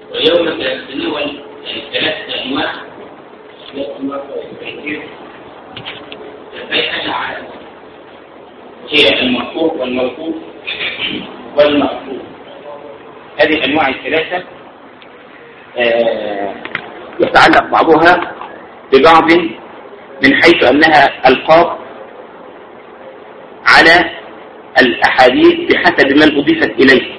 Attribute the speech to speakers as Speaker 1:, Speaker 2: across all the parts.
Speaker 1: ويوم سنتناول ثلاثة أنواع ثلاثة أنواع البيعة على هي المرفوع والموقوف والمخطوط هذه الأنواع الثلاثة آه، يتعلق بعضها ببعض من حيث أنها ألقاب على الأحاديث بحسب من أضيفت إليه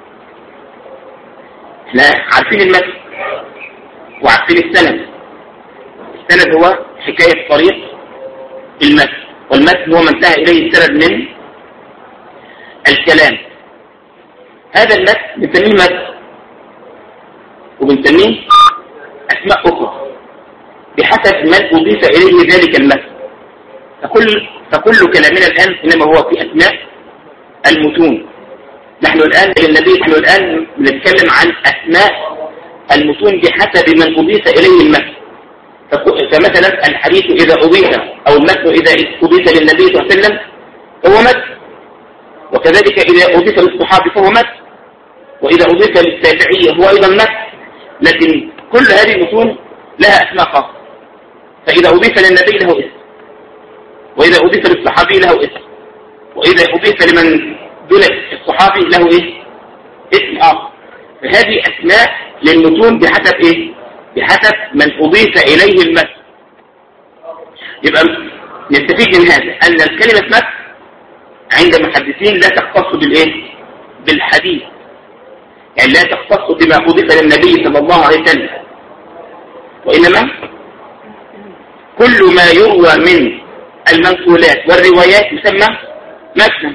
Speaker 1: احنا عارفين المتن وعارفين السند السند هو حكاية طريق المتن والمتن هو ما انتهى إليه السند من الكلام هذا المتن بنسميه متن وبنسميه أسماء أخرى بحسب من أضيف إليه ذلك المتن فكل, فكل كلامنا الآن إنما هو في أسماء المتون نحن الآن للنبي نحن الآن بنتكلم عن أسماء المتون بحسب من أضيف إليه المتن فمثلا الحديث إذا أضيف أو المتن إذا أضيف للنبي صلى الله عليه وسلم هو متن وكذلك إذا أضيف للصحابي فهو متن وإذا أضيف للتابعية هو أيضا متن لكن كل هذه المتون لها أسماء خاصة فإذا أضيف للنبي له اسم وإذا أضيف للصحابي له اسم وإذا أضيف لمن دون الصحابي له إيه اسم آخر فهذه أسماء للمتون بحسب إيه بحسب من أضيف إليه المتن يبقى نستفيد من هذا أن الكلمة متن عند المحدثين لا تختص بالإيه بالحديث يعني لا تختص بما أضيف للنبي صلى الله عليه وسلم وإنما كل ما يروى من المنقولات والروايات يسمى متنا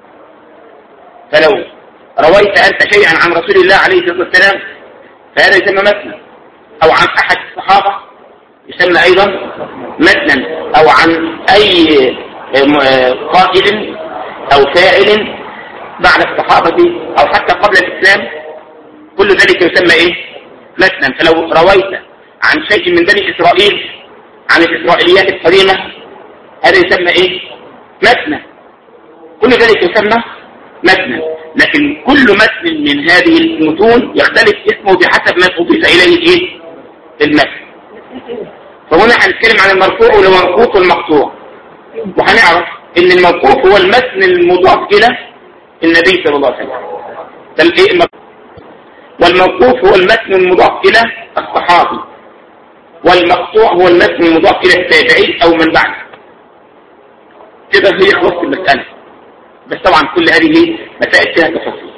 Speaker 1: فلو رويت أنت شيئا عن رسول الله عليه الصلاة والسلام فهذا يسمى متنا أو عن أحد الصحابة يسمى أيضا متنا أو عن أي قائل أو فاعل بعد الصحابة أو حتى قبل الإسلام كل ذلك يسمى إيه متنا فلو رويت عن شيء من بني إسرائيل عن الإسرائيليات القديمة هذا يسمى إيه متنا كل ذلك يسمى متنا لكن كل متن من هذه المتون يختلف اسمه بحسب ما أضيف إليه إيه المتن فهنا هنتكلم عن المرفوع والمرفوع والمقطوع وهنعرف ان الموقوف هو المتن المضاف الى النبي صلى الله عليه وسلم والموقوف هو المتن المضاف الى الصحابي والمقطوع هو المتن المضاف الى التابعي او من بعده كده هي خلاص المسألة بس طبعا كل هذه مسائل فيها تفاصيل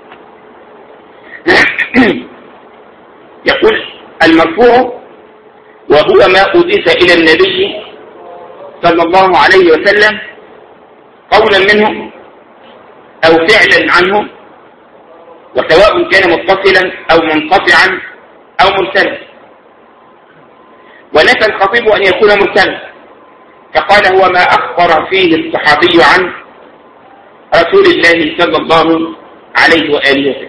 Speaker 1: يقول المرفوع وهو ما أضيف إلى النبي صلى الله عليه وسلم قولا منه أو فعلا عنه وسواء كان متصلا أو منقطعا أو مرسلا ونفى الخطيب أن يكون مرسلا فقال هو ما أخبر فيه الصحابي عن رسول الله صلى الله عليه وآله وسلم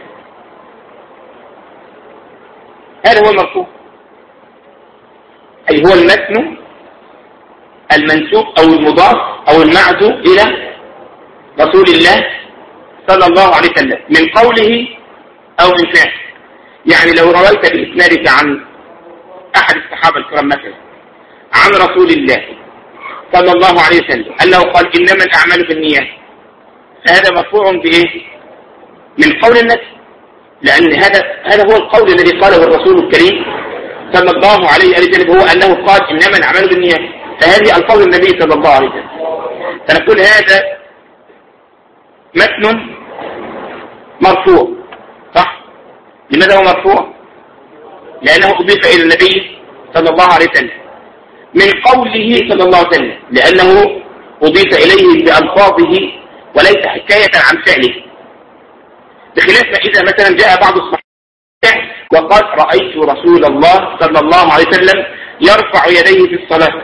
Speaker 1: هذا هو المرفوع أي هو المتن المنسوب أو المضاف أو المعزو إلى رسول الله صلى الله عليه وسلم من قوله أو من فعله يعني لو رويت بإسنادك عن أحد الصحابة الكرام مثلا عن رسول الله صلى الله عليه وسلم أنه قال إنما الأعمال بالنيات فهذا مرفوع بإيه من قول النبي لأن هذا هذا هو القول الذي قاله الرسول الكريم صلى الله عليه وسلم هو أنه قال إنما الأعمال بالنيات فهذه القول النبي صلى الله عليه وسلم فنقول هذا متن مرفوع صح لماذا هو مرفوع لأنه أضيف إلى النبي صلى الله عليه وسلم من قوله صلى الله عليه وسلم لأنه أضيف إليه بألفاظه وليس حكاية عن فعله بخلاف ما إذا مثلا جاء بعض الصحابة وقال رأيت رسول الله صلى الله عليه وسلم يرفع يديه في الصلاة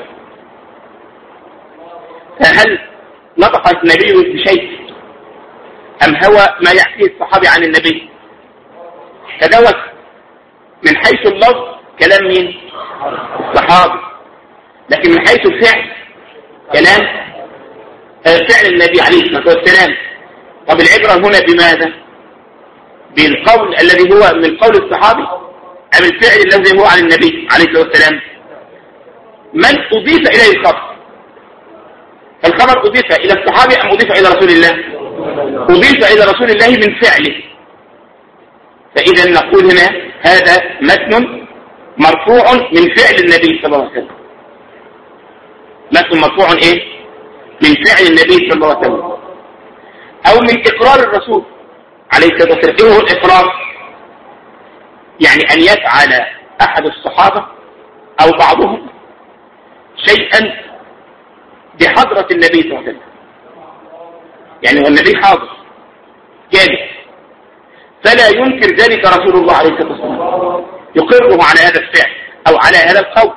Speaker 1: فهل نطق النبي بشيء أم هو ما يحكيه الصحابي عن النبي تدوت من حيث اللفظ كلام مين الصحابي لكن من حيث الفعل كلام فعل النبي عليه الصلاة والسلام طب العبرة هنا بماذا بالقول الذي هو من قول الصحابي أم الفعل الذي هو عن النبي عليه الصلاة والسلام من أضيف إليه الخبر الخبر أضيف إلى الصحابي أم أضيف إلى رسول الله أضيف إلى رسول الله من فعله فإذا نقول هنا هذا متن مرفوع من فعل النبي صلى الله عليه وسلم متن مرفوع إيه من فعل النبي صلى الله عليه وسلم أو من إقرار الرسول عليه الصلاة والسلام إيه هو الإقرار يعني أن يفعل أحد الصحابة أو بعضهم شيئا بحضرة النبي صلى الله عليه وسلم يعني والنبي حاضر جالس فلا ينكر ذلك رسول الله عليه الصلاة والسلام يقره على هذا الفعل أو على هذا القول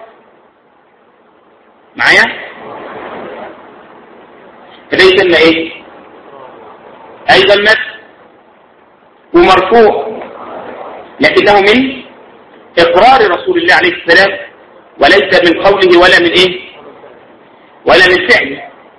Speaker 1: معايا فده يسمى ايه ايضا مثل ومرفوع لكنه من اقرار رسول الله عليه السلام وليس من قوله ولا من ايه ولا من فعله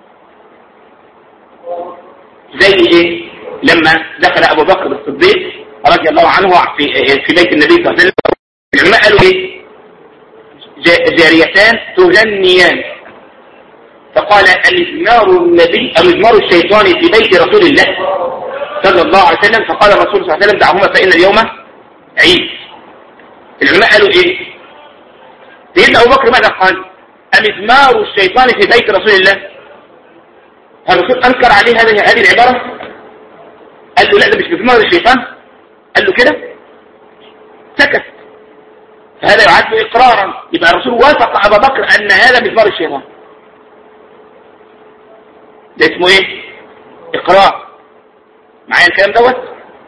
Speaker 1: زي ايه لما دخل ابو بكر الصديق رضي الله عنه في في بيت النبي صلى الله عليه وسلم العلماء قالوا ايه جاريتان تغنيان فقال المزمار النبي المزمار الشيطاني في بيت رسول الله صلى الله عليه وسلم فقال الرسول صلى الله عليه وسلم دعهما فإن اليوم عيد العلماء قالوا ايه سيدنا ابو بكر ماذا قال امزمار الشيطان في بيت رسول الله الرسول انكر عليه هذه هذه العبارة قال له لا ده مش مزمار الشيطان قال له كده سكت فهذا يعد اقرارا يبقى الرسول وافق ابا بكر ان هذا مزمار الشيطان ده اسمه ايه اقرار معايا الكلام دوت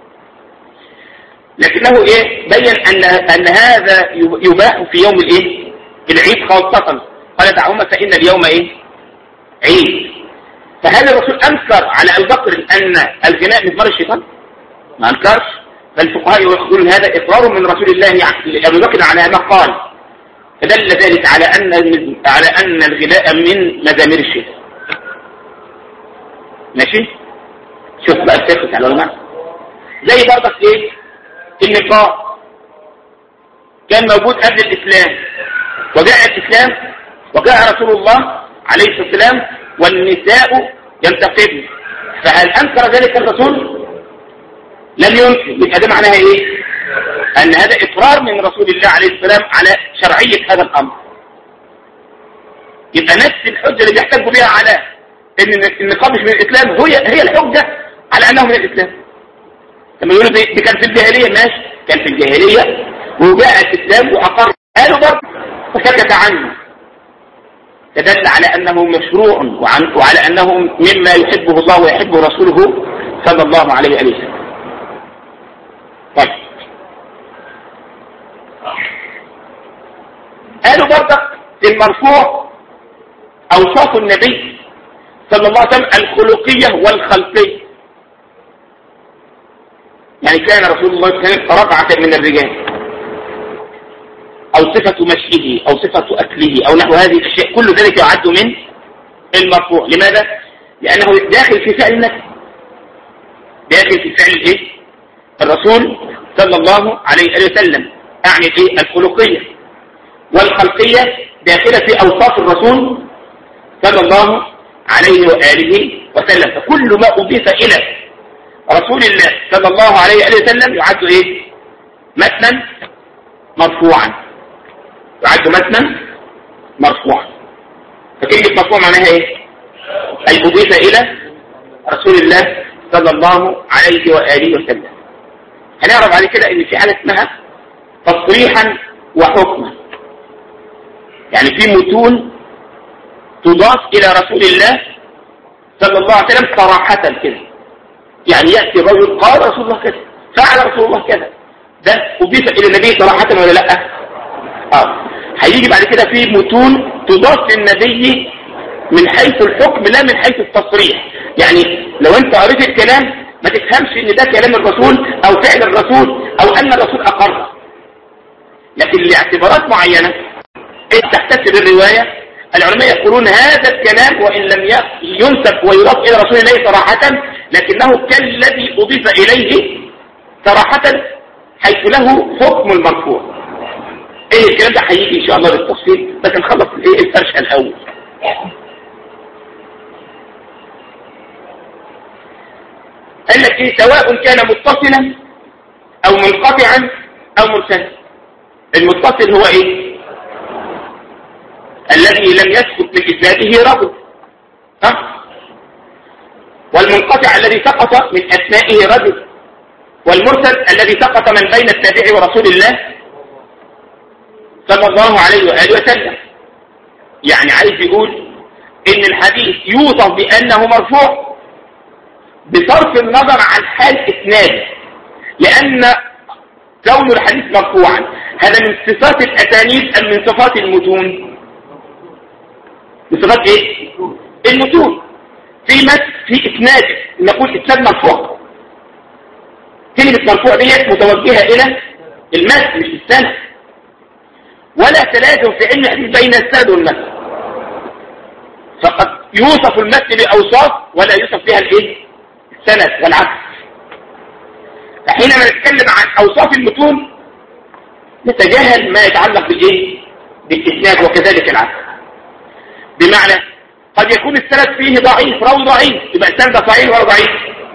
Speaker 1: لكنه ايه بين ان ان هذا يباح في يوم الايه العيد خاصة قال دعوما فان اليوم ايه عيد فهل الرسول انكر على ابي بكر ان الغناء مزمار الشيطان ما انكرش فالفقهاء يقولون هذا اقرار من رسول الله لابي بكر على ما قال فدل ذلك على ان على ان الغناء من مزامير الشيطان ماشي شوف بقى الفقه على العلماء زي برضك ايه النقاء كان موجود قبل الاسلام وجاء الاسلام وجاء رسول الله عليه الصلاه والسلام والنساء ينتقبن فهل انكر ذلك الرسول لم ينكر يبقى ده معناها ايه ان هذا اقرار من رسول الله عليه السلام على شرعيه هذا الامر يبقى نفس الحجه اللي بيحتجوا بها على ان النقاب مش من الاسلام هي هي الحجه على انه من الاسلام لما يقولوا دي, دي كان في الجاهليه ماشي كان في الجاهليه وجاء الاسلام واقر قالوا برضه فسكت عنه فدل على انه مشروع وعن وعلى انه مما يحبه الله ويحبه رسوله صلى الله عليه واله وسلم طيب قالوا برضه المرفوع اوصاف النبي صلى الله عليه وسلم الخلقية والخلقية يعني كان رسول الله صلى الله عليه وسلم رقعة من الرجال أو صفة مشيه أو صفة أكله أو نحو هذه الأشياء كل ذلك يعد من المرفوع لماذا؟ لأنه داخل في فعل النفس داخل في فعل الإيه؟ الرسول صلى الله عليه وسلم أعني الإيه؟ الخلقية والخلقية داخلة في أوصاف الرسول صلى الله عليه وآله وسلم فكل ما أضيف إلى رسول الله صلى الله عليه وآله وسلم يعد إيه متنا مرفوعا يعد متنا مرفوعا فكلمة مرفوع معناها إيه أي أضيف إلى رسول الله صلى الله عليه وآله وسلم هنعرف على كده إن في حاجة اسمها تصريحا وحكما يعني في متون تضاف إلى رسول الله صلى الله عليه وسلم صراحة كده يعني يأتي الرجل قال رسول الله كذا فعل رسول الله كذا ده أضيف إلى النبي صراحة ولا لا آه. هيجي بعد كده في متون تضاف للنبي من حيث الحكم لا من حيث التصريح يعني لو انت قريت الكلام ما تفهمش ان ده كلام الرسول او فعل الرسول او ان الرسول اقر لكن لاعتبارات معينة انت تحتسب الرواية العلماء يقولون هذا الكلام وإن لم ينسب ويضاف إلى رسول الله صراحة لكنه كالذي أضيف إليه صراحة حيث له حكم المرفوع ايه الكلام ده هيجي ان شاء الله بالتفصيل بس نخلص الايه الفرشه الاول قال لك ايه سواء كان متصلا او منقطعا او مرسلا المتصل هو ايه الذي لم يسكت من اسناده رجل ها والمنقطع الذي سقط من اثنائه رجل والمرسل الذي سقط من بين التابع ورسول الله صلى الله عليه وآله وسلم يعني عايز يقول ان الحديث يوصف بانه مرفوع بصرف النظر عن حال اسناده لان كون الحديث مرفوعا هذا من صفات الاسانيد ام من صفات المتون من صفات ايه المتون في مس في اسناد نقول اسناد مرفوع كلمه مرفوع ديت متوجهه الى المس مش السند ولا تلازم في علم الحديث بين السند والمس فقد يوصف المس باوصاف ولا يوصف بها الايه السند والعكس فحينما نتكلم عن اوصاف المتون نتجاهل ما يتعلق بالايه بالاسناد وكذلك العكس بمعنى قد يكون السند فيه ضعيف راوي ضعيف يبقى السند صحيح ولا ضعيف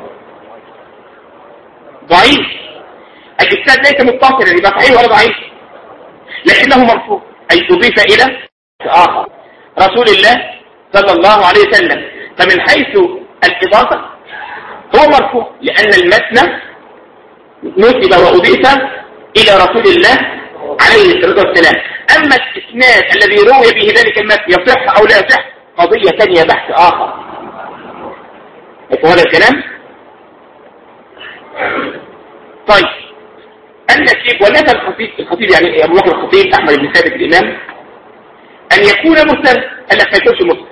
Speaker 1: ضعيف الاسناد ليس متصلا يبقى صحيح ولا ضعيف لكنه مرفوع اي اضيف الى اخر رسول الله صلى الله عليه وسلم فمن حيث الاضافه هو مرفوع لان المتن نسب واضيف الى رسول الله عليه الصلاه والسلام اما الاسناد الذي روي به ذلك المتن يصح او لا يصح قضيه ثانيه بحث اخر هذا الكلام طيب قال لك ايه ولذا الخطيب الخطيب يعني ابو بكر الخطيب احمد بن ثابت الامام ان يكون مرسل قال لك ما يكونش مرسل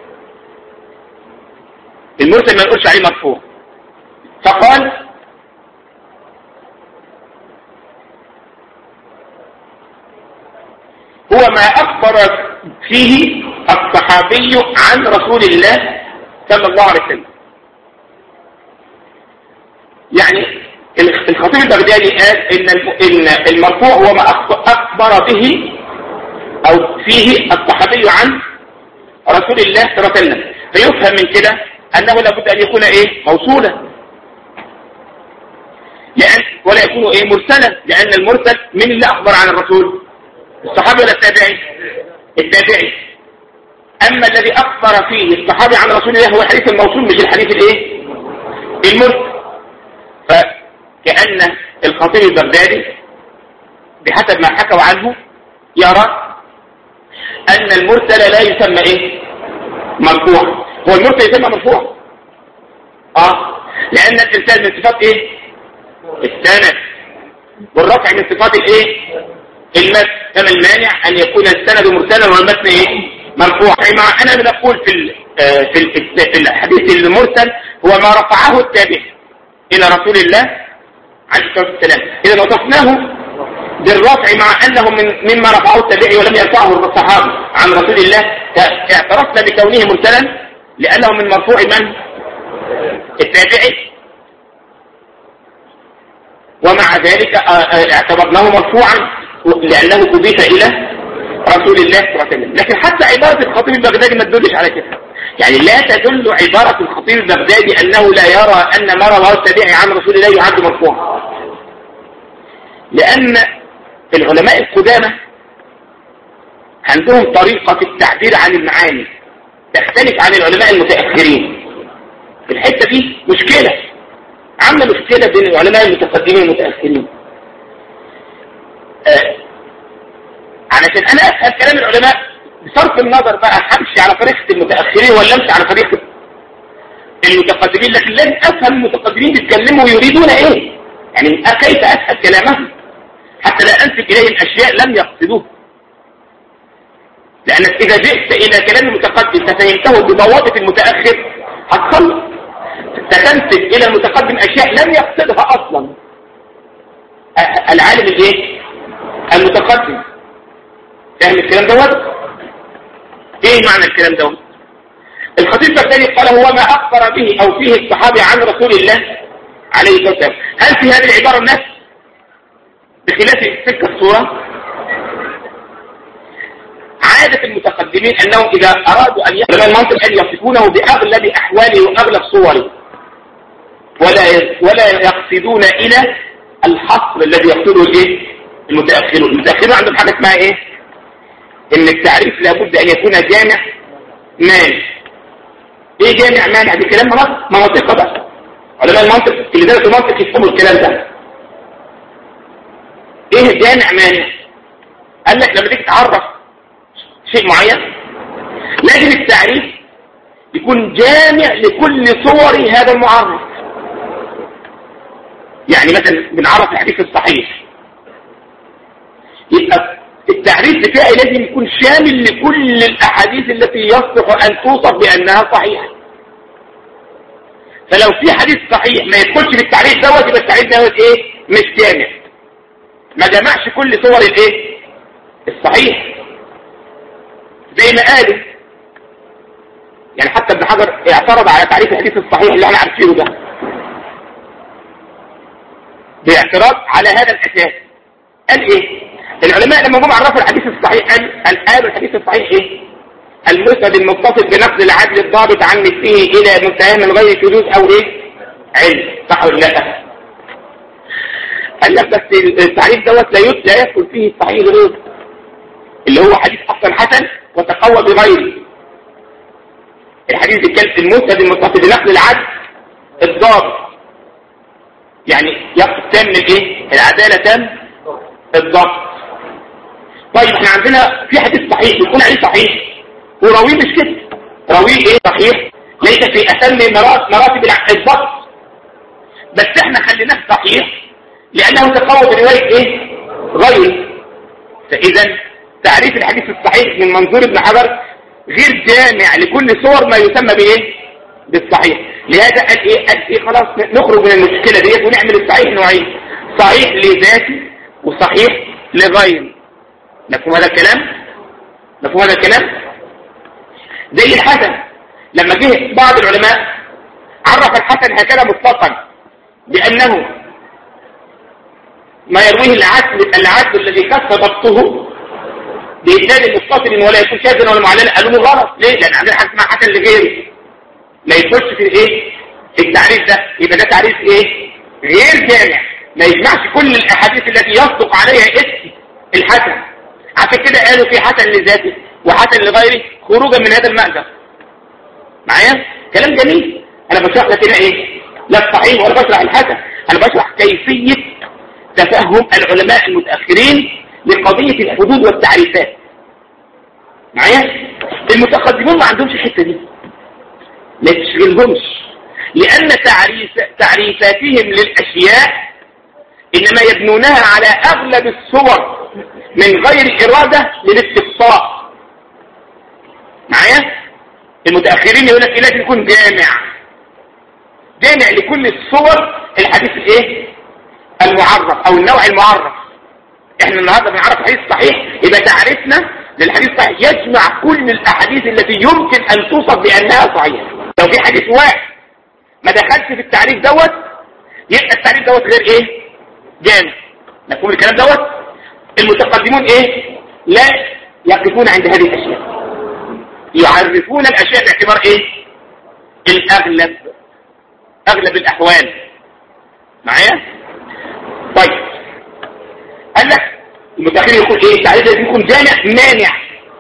Speaker 1: المرسل ما يقولش عليه مرفوع فقال هو ما أخبر فيه الصحابي عن رسول الله صلى الله عليه وسلم يعني الخطيب البغدادي قال إن إن المرفوع هو ما أخبر به أو فيه الصحابي عن رسول الله صلى الله عليه وسلم فيفهم من كده أنه لابد أن يكون إيه موصولا لأن ولا يكون إيه مرسلا لأن المرسل من اللي أخبر عن الرسول الصحابي ولا التابعي التابعي أما الذي أخبر فيه الصحابي عن رسول الله هو الحديث الموصول مش الحديث الإيه المرسل فكأن الخطيب البغدادي بحسب ما حكوا عنه يرى أن المرسل لا يسمى إيه مرفوع هو المرسل يسمى مرفوع آه لأن الإرسال من صفات إيه السند والرفع من صفات الإيه المتن كما المانع أن يكون السند مرسلا والمتن إيه مرفوع مع أنا بنقول في في في الحديث المرسل هو ما رفعه التابع إلى رسول الله عليه الصلاة والسلام إذا وصفناه بالرفع مع أنه من مما رفعه التابعي ولم يرفعه الصحابي عن رسول الله اعترفنا بكونه مرسلا لأنه من مرفوع من التابعي ومع ذلك اعتبرناه مرفوعا لأنه أضيف إلى رسول الله صلى الله عليه وسلم لكن حتى عبارة الخطيب البغدادي ما تدلش على كده يعني لا تدل عبارة الخطيب البغدادي أنه لا يرى أن ما رواه التابعي عن رسول الله يعد مرفوعا لأن العلماء القدامى عندهم طريقة في التعبير عن المعاني تختلف عن العلماء المتأخرين في الحتة دي مشكلة عاملة مشكلة بين العلماء المتقدمين والمتأخرين آه علشان أنا أفهم كلام العلماء بصرف النظر بقى همشي على طريقة المتأخرين ولا امشي على طريقة المتقدمين لكن لازم أفهم المتقدمين بيتكلموا ويريدون إيه يعني كيف أفهم كلامهم حتى لا أنسب إليهم أشياء لم يقصدوه لأنك إذا جئت إلى كلام المتقدم ففهمته بضوابط المتأخر هتخلص ستنسب إلى المتقدم أشياء لم يقصدها أصلا العالم الإيه؟ المتقدم فاهم الكلام دوت؟ إيه معنى الكلام دوت؟ الخطيب الثاني قال هو ما أخبر به أو فيه الصحابي عن رسول الله عليه الصلاة والسلام هل في هذه العبارة النفس بخلاف تلك الصورة عادة المتقدمين أنهم إذا أرادوا أن يصفوا المنطق أن يصفونه بأغلب أحواله وأغلب صوره ولا ولا يقصدون إلى الحصر الذي يقصده الإيه؟ المتأخرون المتأخرون عندهم حاجة اسمها إيه؟ إن التعريف لابد أن يكون جامع مانع إيه جامع مانع؟ دي كلام مناطق بقى علماء المنطق اللي درسوا المنطق يفهموا الكلام ده إيه جامع مانع؟ قال لك لما تيجي تعرف شيء معين لازم التعريف يكون جامع لكل صور هذا المعرف يعني مثلا بنعرف الحديث الصحيح يبقى التعريف بتاعي لازم يكون شامل لكل الأحاديث التي يصلح أن توصف بأنها صحيحة فلو في حديث صحيح ما يدخلش في التعريف دوت يبقى التعريف دوت ايه مش جامع ما جمعش كل صور الايه الصحيح زي ما قالوا يعني حتى ابن حجر اعترض على تعريف الحديث الصحيح اللي احنا عارفينه ده باعتراض على هذا الاساس قال ايه العلماء لما جم عرفوا الحديث الصحيح قال قالوا الحديث الصحيح ايه المسند المتصل بنقل العدل الضابط عن مثله الى منتهى من غير شذوذ او ايه علم صح ولا لا قال لك بس التعريف دوت لا لا يدخل فيه الصحيح غير اللي هو حديث اصلا حسن وتقوى بغيره الحديث الكلب المسند المتصل بنقل العدل الضابط يعني يقصد تام الايه العداله تام الضبط طيب احنا عندنا في حديث صحيح يكون عليه صحيح وراويه مش كده راويه ايه صحيح ليس في اسم مراتب الضبط بس احنا خليناه صحيح لانه تقوى بروايه ايه غيره فاذا تعريف الحديث الصحيح من منظور ابن حجر غير جامع لكل صور ما يسمى بايه بالصحيح لهذا قال ايه قال ايه خلاص نخرج من المشكله ديت ونعمل الصحيح نوعين صحيح لذاته وصحيح لغيره مفهوم هذا الكلام مفهوم هذا الكلام زي الحسن لما جه بعض العلماء عرف الحسن هكذا مطلقا بأنه ما يرويه العدل العدل الذي كف ضبطه بإسناد متصل ولا يكون شاذا ولا معلنا قالوا له غلط ليه؟ لأن عندنا حاجة اسمها حسن لغيره ما يخش في ايه؟ التعريف ده يبقى ده تعريف ايه؟ غير جامع ما يجمعش كل الأحاديث التي يصدق عليها اسم الحسن عشان كده قالوا في حسن لذاته وحسن لغيره خروجا من هذا المأزق معايا كلام جميل انا بشرح لك هنا ايه لا الصحيح ولا بشرح الحسن انا بشرح كيفية تفهم العلماء المتأخرين لقضية الحدود والتعريفات معايا المتقدمون ما عندهمش الحتة دي ما تشغلهمش لأن تعريف تعريفاتهم للأشياء إنما يبنونها على أغلب الصور من غير إرادة للاستقصاء معايا المتأخرين يقول لك لازم يكون جامع جامع لكل الصور الحديث الايه المعرف او النوع المعرف احنا النهارده بنعرف حديث صحيح يبقى تعريفنا للحديث صحيح يجمع كل الاحاديث التي يمكن ان توصف بانها صحيحه لو في حديث واحد ما دخلش في التعريف دوت يبقى التعريف دوت غير ايه جامع مفهوم الكلام دوت المتقدمون ايه لا يقفون عند هذه الاشياء يعرفون الاشياء باعتبار ايه الاغلب اغلب الاحوال معايا طيب قال لك المتاخر يقول ايه التعريف لازم يكون جامع مانع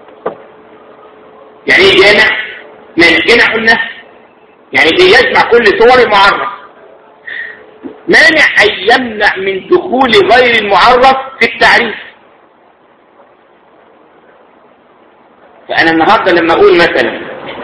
Speaker 1: يعني ايه جامع مانع جامع قلنا يعني ايه يجمع كل صور المعرف مانع أن يمنع من دخول غير المعرف في التعريف فأنا النهاردة لما أقول مثلا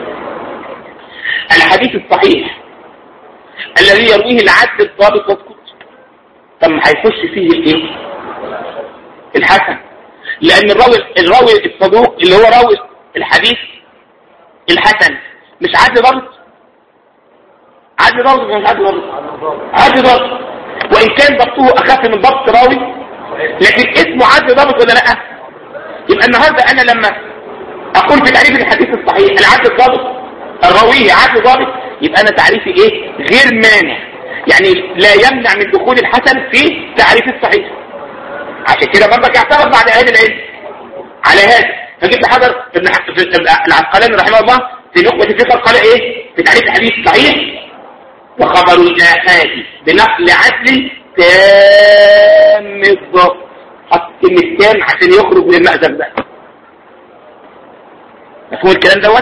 Speaker 1: الحديث الصحيح الذي يرويه العدل الضابط واسكت طب ما هيخش فيه الايه الحسن لأن الراوي الراوي الصدوق اللي هو راوي الحديث الحسن مش عدل ضابط عدل ضبط ولا مش عدل ضبط عدل ضبط وان كان ضبطه اخف من ضبط راوي لكن اسمه عدل ضبط ولا لا يبقى النهارده انا لما اقول في تعريف الحديث الصحيح العدل الضابط الراوي عدل ضابط يبقى انا تعريفي ايه غير مانع يعني لا يمنع من دخول الحسن في تعريف الصحيح عشان كده برضك اعترض بعد اهل العلم على هذا فجبت حجر ابن العسقلاني رحمه الله في نقطة الفقه قال ايه في تعريف الحديث صحيح وخبر الآحاد بنقل عدل تام الضبط حط كلمة تام عشان يخرج من المأزق ده مفهوم الكلام دوت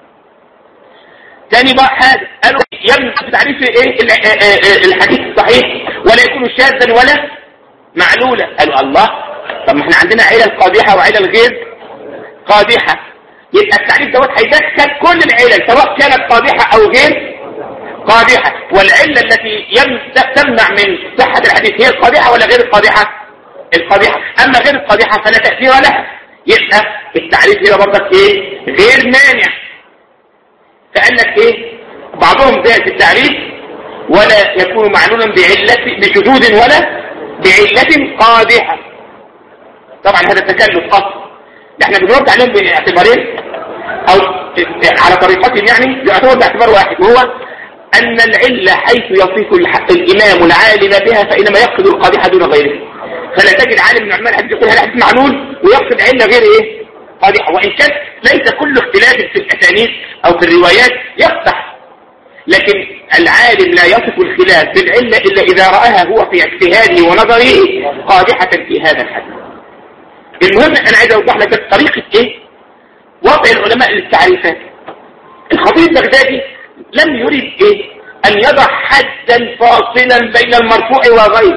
Speaker 1: تاني بقى حاجة قالوا يبنى في تعريف ايه الحديث الصحيح ولا يكون شاذا ولا معلولا قالوا الله طب ما احنا عندنا علل قادحة وعلل غير قادحة يبقى التعريف دوت هيدخل كل العلل سواء كانت قادحة او غير قادحة والعلة التي تمنع من صحة الحديث هي القادحة ولا غير القادحة القادحة اما غير القادحة فلا تأثير لها يبقى التعريف هنا برضك ايه غير مانع فقال لك ايه بعضهم زاد في التعريف ولا يكون معلولا بعلة بشذوذ ولا بعلة قادحة طبعا هذا تكلف اصل احنا بنرد عليهم باعتبارين او على طريقتهم يعني بيعتبر باعتبار واحد وهو ان العلة حيث يصف الامام العالم بها فانما يقصد القادحة دون غيره فلا تجد عالم من علماء الحديث يقول هذا حديث معلول ويقصد علة غير ايه قادحة وان كان ليس كل اختلاف في الاسانيد او في الروايات يقصح لكن العالم لا يصف الخلاف بالعلة الا اذا رآها هو في اجتهاده ونظره قادحة في هذا الحديث المهم انا عايز اوضح لك بس طريقة ايه وضع العلماء للتعريفات الخطيب البغدادي لم يريد ايه ان يضع حدا فاصلا بين المرفوع وغيره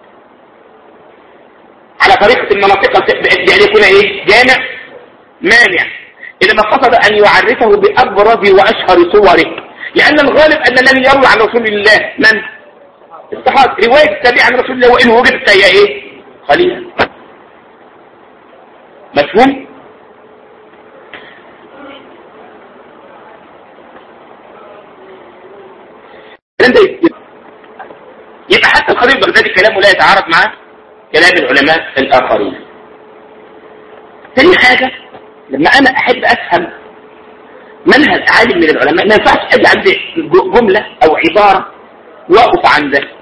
Speaker 1: على طريقة المناطق يعني يكون ايه جامع مانع انما قصد ان يعرفه بابرز واشهر صوره لان الغالب ان الذي يروي عن رسول الله من الصحابه روايه التابع عن رسول الله وان وجدت هي ايه قليلا مفهوم يبقى حتى الخطيب البغدادي كلامه لا يتعارض مع كلام العلماء الآخرين ثاني حاجة لما أنا أحب أفهم منهج عالم من العلماء ما ينفعش أجي عند جملة أو عبارة وأقف عن ذلك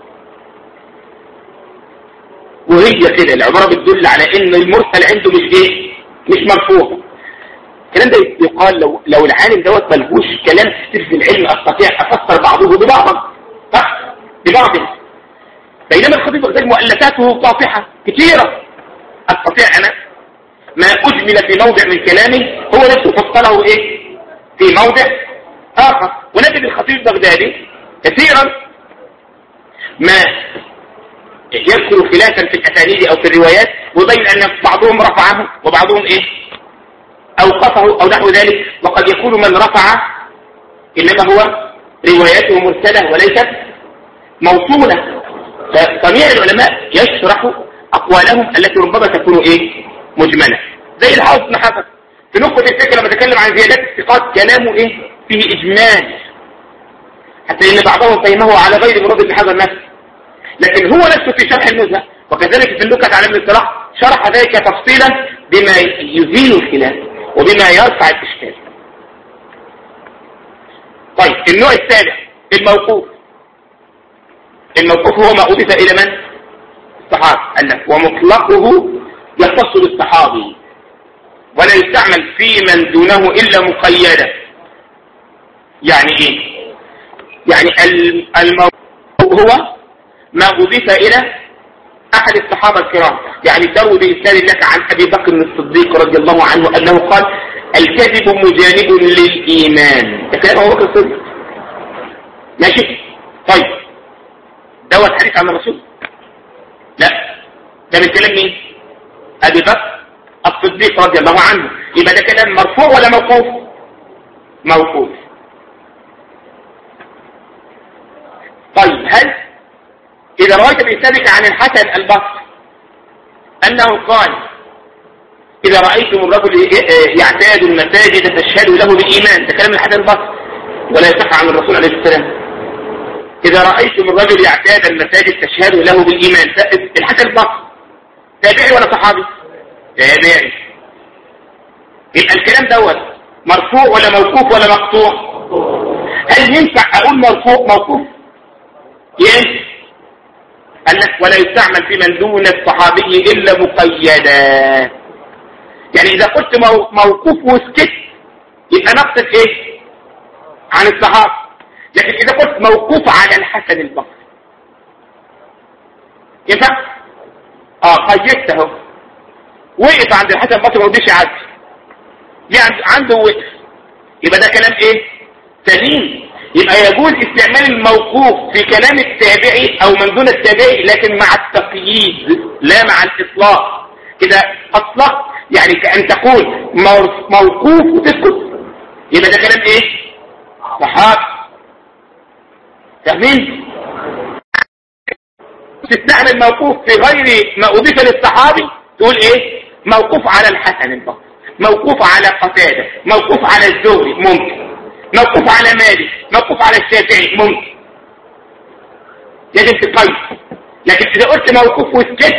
Speaker 1: وهي كده العبارة بتدل على ان المرسل عنده مش ايه مش مرفوع الكلام ده يقال لو لو العالم دوت ملهوش كلام كتير في العلم استطيع افسر بعضه ببعض صح ببعضه بينما الخطيب الغزالي مؤلفاته طافحة كثيرة استطيع انا ما اجمل في موضع من كلامي هو نفسه فصله ايه في موضع اخر ونجد الخطيب البغدادي كثيرا ما يذكر خلافا في الاسانيد او في الروايات ويبين ان بعضهم رفعه وبعضهم ايه اوقفه او نحو ذلك وقد يكون من رفع انما هو رواياته مرسله وليست موصوله فجميع العلماء يشرح اقوالهم التي ربما تكون ايه مجمله زي الحافظ بن حسن في نقطه الفكره لما تكلم عن زيادات الثقات كلامه ايه فيه اجمال حتى ان بعضهم فهمه على غير مراد ابن حجر نفسه لكن هو نفسه في شرح النزهة وكذلك في اللوكة على ابن الصلاح شرح ذلك تفصيلا بما يزيل الخلاف وبما يرفع الإشكال طيب النوع الثالث الموقوف الموقوف هو ما أضيف إلى من؟ الصحابي قال لك ومطلقه يختص بالصحابي ولا يستعمل في من دونه إلا مقيدا يعني إيه؟ يعني الموقوف هو ما أضيف إلى أحد الصحابة الكرام يعني تروي بإسناد لك عن أبي بكر الصديق رضي الله عنه أنه قال الكذب مجانب للإيمان ده كلام أبو بكر الصديق ماشي طيب دوت حديث عن الرسول لا ده من كلام مين أبي بكر الصديق رضي الله عنه يبقى ده كلام مرفوع ولا موقوف موقوف طيب هل إذا رأيت بإسنادك عن الحسن البصري أنه قال إذا رأيتم الرجل يعتاد المساجد تشهدوا له بالإيمان ده كلام الحسن البصري ولا يصح عن الرسول عليه السلام إذا رأيتم الرجل يعتاد المساجد تشهدوا له بالإيمان الحسن البصري تابعي ولا صحابي تابعي يبقى الكلام دوت مرفوع ولا موقوف ولا مقطوع هل ينفع أقول مرفوع موقوف ينفع قال لك ولا يستعمل في من دون الصحابي إلا مقيدا يعني اذا قلت موقوف وسكت يبقى نقصد ايه عن الصحابة لكن اذا قلت موقوف على الحسن البصري ينفع اه قيدت اهو وقف عند الحسن البصري ما رضيش يعدي يعني عنده وقف يبقى ده كلام ايه سليم يبقى يجوز استعمال الموقوف في كلام التابعي او من دون التابعي لكن مع التقييد لا مع الاطلاق كده اطلق يعني كأن تقول موقوف وتسكت يبقى ده كلام ايه صحابي فاهمين تستعمل موقوف في غير ما اضيف للصحابي تقول ايه موقوف على الحسن البصري موقوف على قتاده موقوف على الزهري ممكن موقوف على مالك موقوف على الشافعي ممكن لازم تقيد لكن اذا قلت موقوف وسكت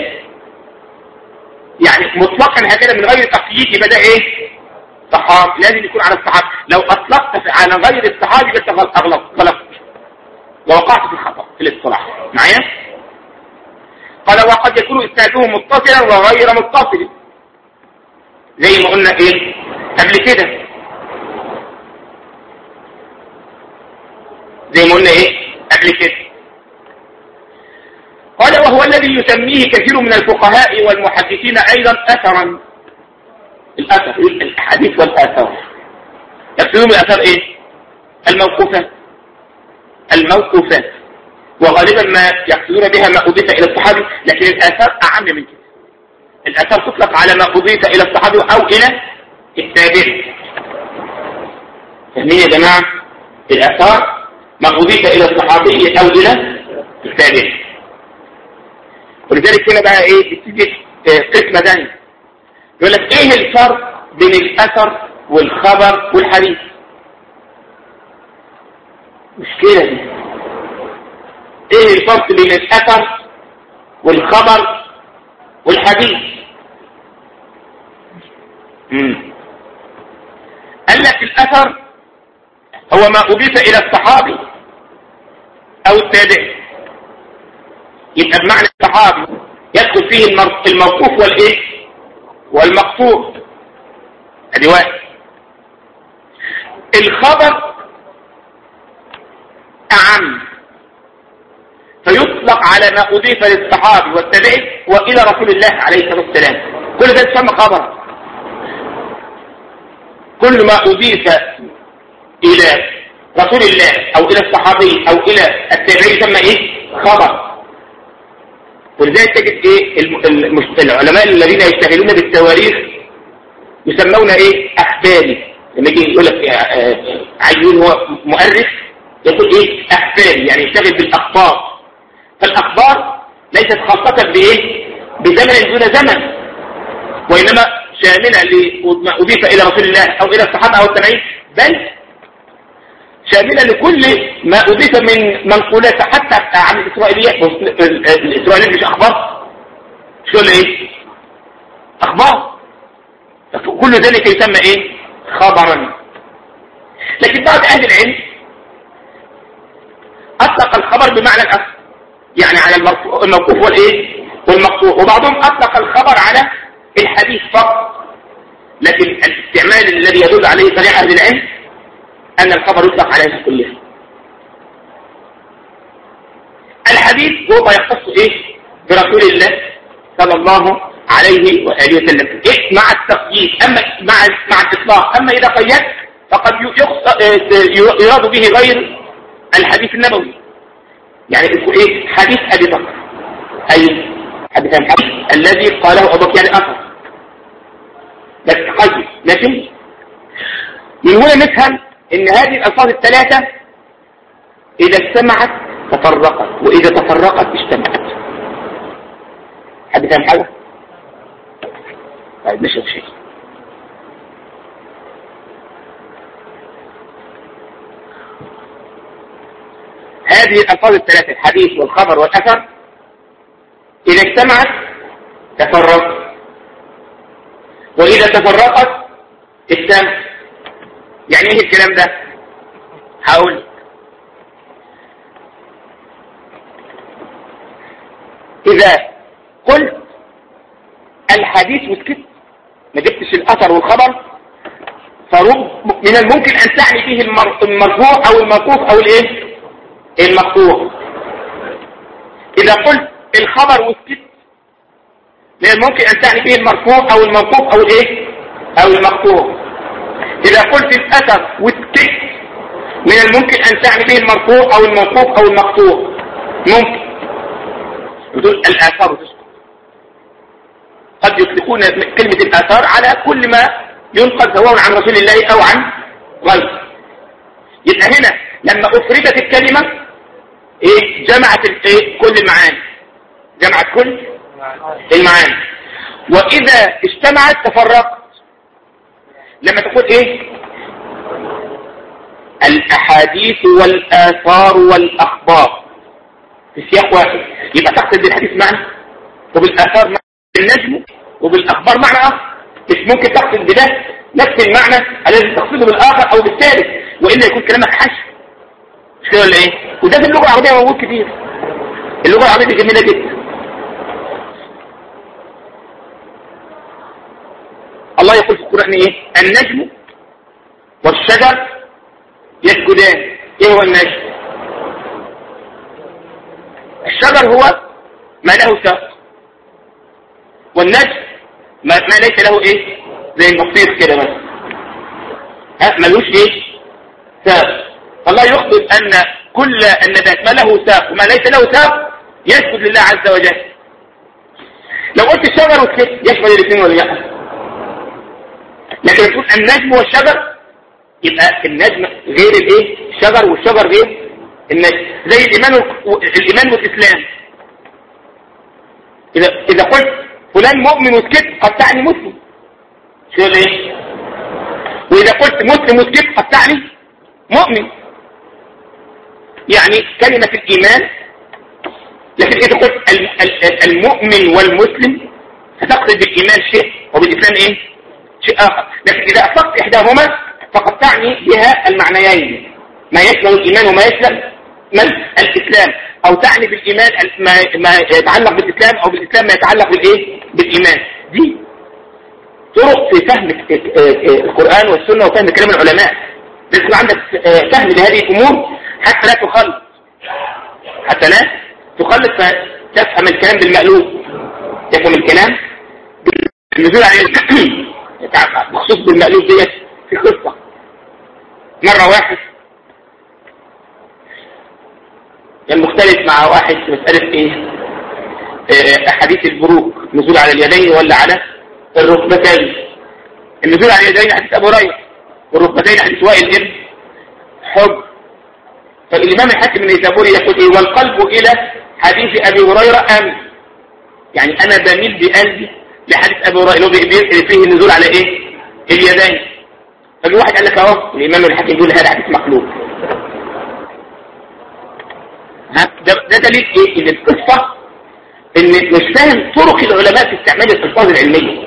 Speaker 1: يعني مطلقا هكذا من غير تقييد يبقى ده ايه صحابي لازم يكون على الصحابي لو اطلقت على غير الصحابي بس اغلط غلط ووقعت في الخطا في الاصطلاح معايا قال وقد يكون اسناده متصلا وغير متصل زي ما قلنا ايه قبل كده زي ما قلنا ايه قبل كده قال وهو الذي يسميه كثير من الفقهاء والمحدثين ايضا اثرا الاثر الحديث والاثار يقصدون بالاثار ايه الموقوفات الموقوفات وغالبا ما يقصدون بها ما اضيف الى الصحابي لكن الاثار اعم من كده الاثار تطلق على ما اضيف الى الصحابي او الى التابعي فاهمين يا جماعه الاثار ما أضيف إلى الصحابي أو إلى التابعي ولذلك هنا بقى إيه بتيجي قسمة ثانية يقول لك إيه الفرق بين الأثر والخبر والحديث مشكلة دي إيه الفرق بين الأثر والخبر والحديث مم. قال لك الأثر هو ما أضيف إلى الصحابي أو التابعي يبقى بمعنى الصحابي يدخل فيه الموقوف والإيه والمقصود ادي واحد الخبر أعم فيطلق على ما أضيف للصحابي والتابعي وإلى رسول الله عليه الصلاة والسلام كل ده يسمى خبر كل ما أضيف إلى رسول الله أو إلى الصحابي أو إلى التابعي يسمى إيه خبر ولذلك تجد إيه العلماء الذين يشتغلون بالتواريخ يسمون إيه أخباري لما يجي يقول لك عيون هو مؤرخ يقول إيه أخباري يعني يشتغل بالأخبار فالأخبار ليست خاصة بإيه بزمن دون زمن وإنما شاملة لما أضيف إلى رسول الله أو إلى الصحابة أو التابعين بل شاملة لكل ما أضيف من منقولات حتى عن الإسرائيليات الإسرائيليات مش أخبار شو اللي إيه أخبار كل ذلك يسمى إيه خبرا لكن بعض أهل العلم أطلق الخبر بمعنى الأصل يعني على الموقوف والإيه والمقطوع وبعضهم أطلق الخبر على الحديث فقط لكن الاستعمال الذي يدل عليه صريح أهل العلم أن الخبر يطلق عليها كلها الحديث هو ما يختص إيه برسول الله صلى الله عليه وآله وسلم إيه مع التقييد أما مع مع الإطلاق أما إذا قيدت فقد يراد به غير الحديث النبوي يعني إيه حديث أبي بكر أي حديث الحديث الذي قاله أبو بكر يعني أثر بس قيد لكن من هنا نفهم ان هذه الالفاظ الثلاثة اذا اجتمعت تفرقت واذا تفرقت اجتمعت حد فاهم حاجة طيب مش شيء هذه الالفاظ الثلاثة الحديث والخبر والاثر اذا اجتمعت تفرقت واذا تفرقت اجتمعت يعني ايه الكلام ده هقول اذا قلت الحديث وسكت ما جبتش الاثر والخبر فرب من الممكن ان تعني به المرفوع او الموقوف او الايه المقطوع اذا قلت الخبر وسكت من الممكن ان تعني به المرفوع او الموقوف او الايه او المقطوع اذا قلت الاثر وسكت من الممكن ان تعني به المرفوع او الموقوف او المقطوع ممكن تقول الاثار تسكت قد يطلقون كلمة الآثار على كل ما ينقل سواء عن رسول الله أو عن غيره يبقى هنا لما أفردت الكلمة إيه جمعت إيه كل المعاني جمعت كل المعاني وإذا اجتمعت تفرقت لما تقول إيه الأحاديث والآثار والأخبار في سياق واحد يبقى تقصد بالحديث معنى وبالآثار معنى بالنجم وبالأخبار معنى آخر مش ممكن تقصد بده نفس المعنى الذي تقصده بالآخر أو بالثالث وإلا يكون كلامك حشو مش كده ولا إيه وده في اللغة العربية موجود كتير اللغة العربية دي جميلة جدا الله يقول في القرآن إيه النجم والشجر يسجدان إيه هو النجم الشجر هو ما له ساق والنجم ما, ما ليس له ايه زي البطيخ كده بس ها ملوش ايه ساق الله يخبر ان كل النبات ما له ساق وما ليس له ساق يسجد لله عز وجل لو قلت الشجر والسك يشمل الاثنين ولا لا لكن تقول النجم والشجر يبقى النجم غير الايه الشجر والشجر غير النجم زي الايمان الايمان والاسلام اذا اذا قلت فلان مؤمن وسكت قد تعني مسلم شو ايه واذا قلت مسلم وسكت قد تعني مؤمن يعني كلمة الايمان لكن اذا قلت المؤمن والمسلم فتقصد بالايمان شيء وبالاسلام ايه شيء اخر لكن اذا اطلقت احداهما فقد تعني بها المعنيين ما يشمل الايمان وما يشمل من الاسلام او تعني بالايمان ما, ما يتعلق بالاسلام او بالاسلام ما يتعلق بالايه بالايمان دي طرق في فهم القرآن والسنة وفهم كلام العلماء لازم يكون عندك فهم لهذه الامور حتى لا تخلط حتى لا تخلط فتفهم الكلام بالمألوف تفهم الكلام بالنزول عليه بخصوص بالمألوف ديت في قصة مرة واحد كان مختلف مع واحد في مسألة ايه احاديث البروك نزول على اليدين ولا على الركبتين النزول على اليدين حديث ابو هريره والركبتين حديث وائل ابن حب فالامام الحاكم النيسابوري يقول ايه والقلب الى حديث ابي هريره ام يعني انا بميل بقلبي لحديث ابي هريره اللي فيه النزول على ايه اليدين فجي واحد قال لك اهو الامام الحاكم يقول هذا حديث مقلوب ها ده, ده دليل ايه ان القصه ان مش فاهم طرق العلماء في استعمال الالفاظ العلميه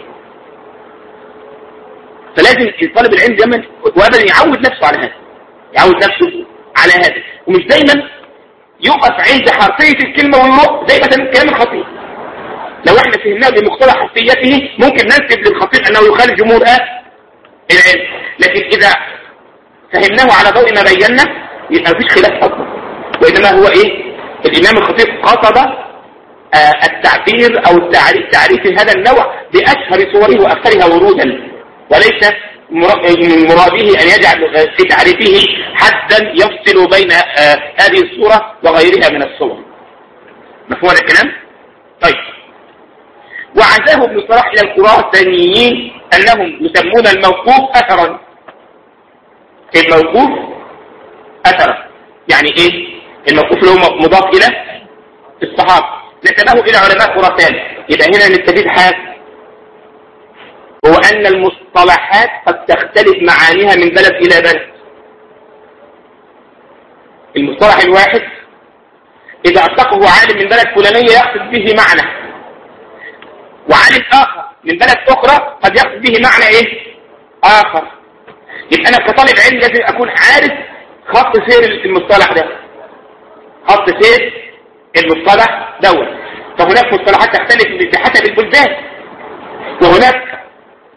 Speaker 1: فلازم طالب العلم دايما وابدا يعود نفسه على هذا يعود نفسه على هذا ومش دايما يقف عند حرفيه الكلمه ويروح زي مثلا الكلام الخطير لو احنا فهمناه بمقتضى حرفيته ممكن ننسب للخطيب انه يخالف جمهور العلم لكن اذا فهمناه على ضوء ما بينا يبقى مفيش خلاف اصلا وانما هو ايه الامام الخطيب قصد آه التعبير او التعريف تعريف هذا النوع باشهر صوره واكثرها ورودا وليس من مراده ان يجعل في تعريفه حدا يفصل بين آه هذه الصورة وغيرها من الصور مفهوم هذا الكلام طيب وعزاه ابن صلاح الى الخراسانيين انهم يسمون الموقوف اثرا الموقوف اثرا يعني ايه الموقوف اللي هو مضاف الى الصحابه نسبه الى علماء خراسان يبقى هنا نستفيد حاجه هو ان المصطلحات قد تختلف معانيها من بلد الى بلد المصطلح الواحد اذا اطلقه عالم من بلد فلانيه يقصد به معنى وعالم اخر من بلد اخرى قد يقصد به معنى ايه اخر يبقى انا كطالب علم لازم اكون عارف خط سير المصطلح ده خط سير المصطلح دوت فهناك مصطلحات تختلف بحسب البلدان وهناك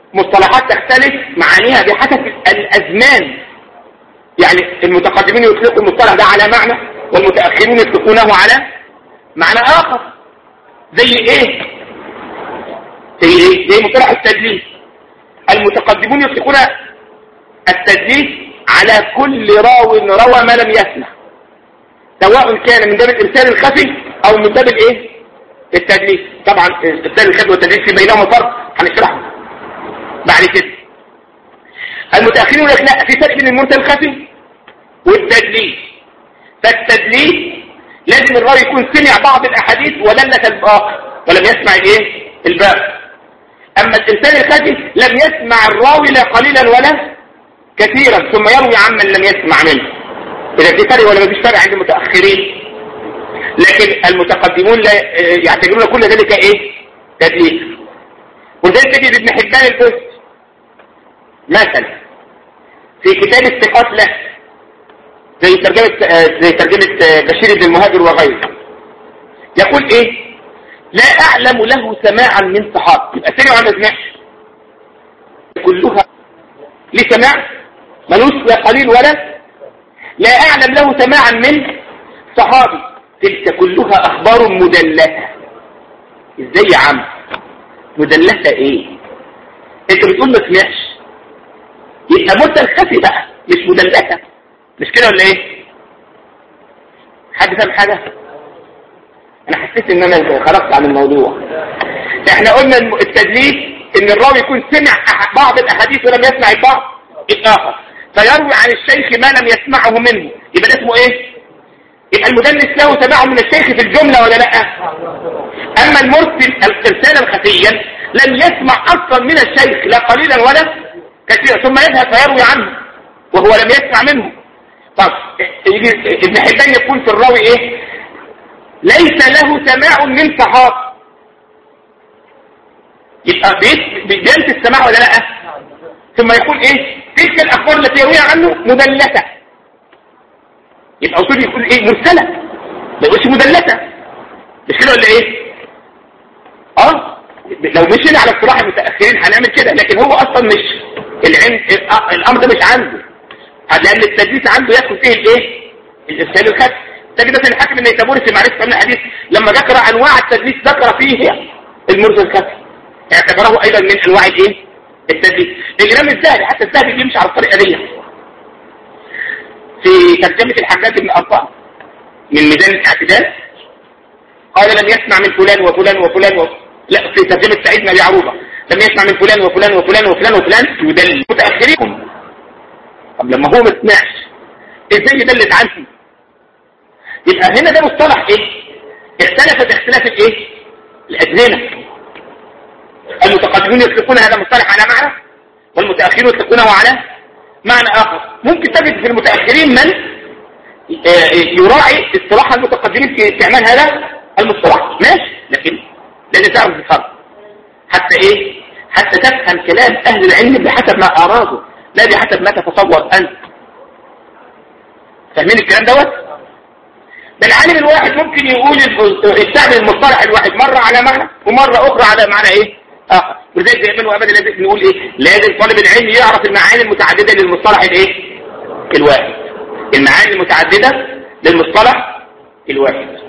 Speaker 1: مصطلحات تختلف معانيها بحسب الأزمان يعني المتقدمين يطلقوا المصطلح ده على معنى والمتأخرون يطلقونه على معنى آخر زي ايه زي ايه زي مصطلح التدليس المتقدمون يطلقون التدليس على كل راو روى ما لم يسمع سواء كان من باب الارسال الخفي او من باب الايه التدليس طبعا الارسال الخفي والتدليس في بينهما فرق هنشرحه بعد كده المتاخرون يقول لا في فرق بين المرسل الخفي والتدليس فالتدليس لازم الراوي يكون سمع بعض الاحاديث ولنك الباقي ولم يسمع الايه الباقي اما الانسان الخفي لم يسمع الراوي لا قليلا ولا كثيرا ثم يروي عمن لم يسمع منه اذا في فرق ولا ما فيش فرق عند المتاخرين لكن المتقدمون لا يعتبرون كل ذلك ايه تدليس وذلك تجد ابن حبان البست مثلا في كتاب الثقات له زي ترجمة زي ترجمة بشير بن المهاجر وغيره يقول ايه لا اعلم له سماعا من صحاب يبقى سمع ولا سمعش كلها ليه سماع ملوش لا قليل ولا لا اعلم له سماعا من صحابي تلك كلها اخبار مدلسة ازاي يا عم مدلسة ايه انت بتقول ما سمعش يبقى مرسل خفي بقى مش مدلسة مش كده ولا ايه حد فاهم حاجة انا حسيت ان انا خرجت عن الموضوع احنا قلنا التدليس ان الراوي يكون سمع بعض الاحاديث ولم يسمع البعض الاخر فيروي عن الشيخ ما لم يسمعه منه يبقى ده اسمه ايه يبقى المدلس له سماعه من الشيخ في الجملة ولا لا اما المرسل ارسالا خفيا لم يسمع اصلا من الشيخ لا قليلا ولا كثيرا ثم يذهب فيروي عنه وهو لم يسمع منه طب يجي ابن حبان يكون في الراوي ايه ليس له سماع من صحاب يبقى بينت السماع ولا لا ثم يقول ايه تلك الاخبار التي يرويها عنه مدلسة يبقى اصول يقول ايه مرسلة ما يقولش مدلسة مش كده ولا ايه اه لو مشينا على اصطلاح المتاخرين هنعمل كده لكن هو اصلا مش العلم الامر ده مش عنده لان التدليس عنده يدخل فيه الايه الارسال الخفي تجد ان الحاكم النيسابوري في معرفه علم الحديث لما ذكر انواع التدليس ذكر فيه المرسل الخفي اعتبره ايضا من انواع الايه التدليس الامام الذهبي حتى الذهبي بيمشي على الطريقه دي في ترجمه الحجاج بن ارطاه من ميزان الاعتدال قال لم يسمع من فلان وفلان وفلان وفلان لا في ترجمة سعيد بن ابي عروبة لم يسمع من فلان وفلان وفلان وفلان وفلان يدل متأخرين طب لما هو ما سمعش ازاي يدلت عنه يبقى هنا ده مصطلح ايه اختلفت اختلاف الايه الازمنه المتقدمون يطلقون هذا المصطلح على معنى والمتاخرون يطلقونه على معنى اخر ممكن تجد في المتاخرين من يراعي اصطلاح المتقدمين في استعمال هذا المصطلح ماشي لكن لازم تعرف الفرق حتى ايه حتى تفهم كلام اهل العلم بحسب ما ارادوا لا بحسب ما تتصور انت فاهمين الكلام دوت ده العالم الواحد ممكن يقول يستعمل المصطلح الواحد مرة على معنى ومرة اخرى على معنى ايه اخر ولذلك دايما وابدا لازم نقول ايه لازم طالب العلم يعرف المعاني المتعددة للمصطلح الايه الواحد المعاني المتعددة للمصطلح الواحد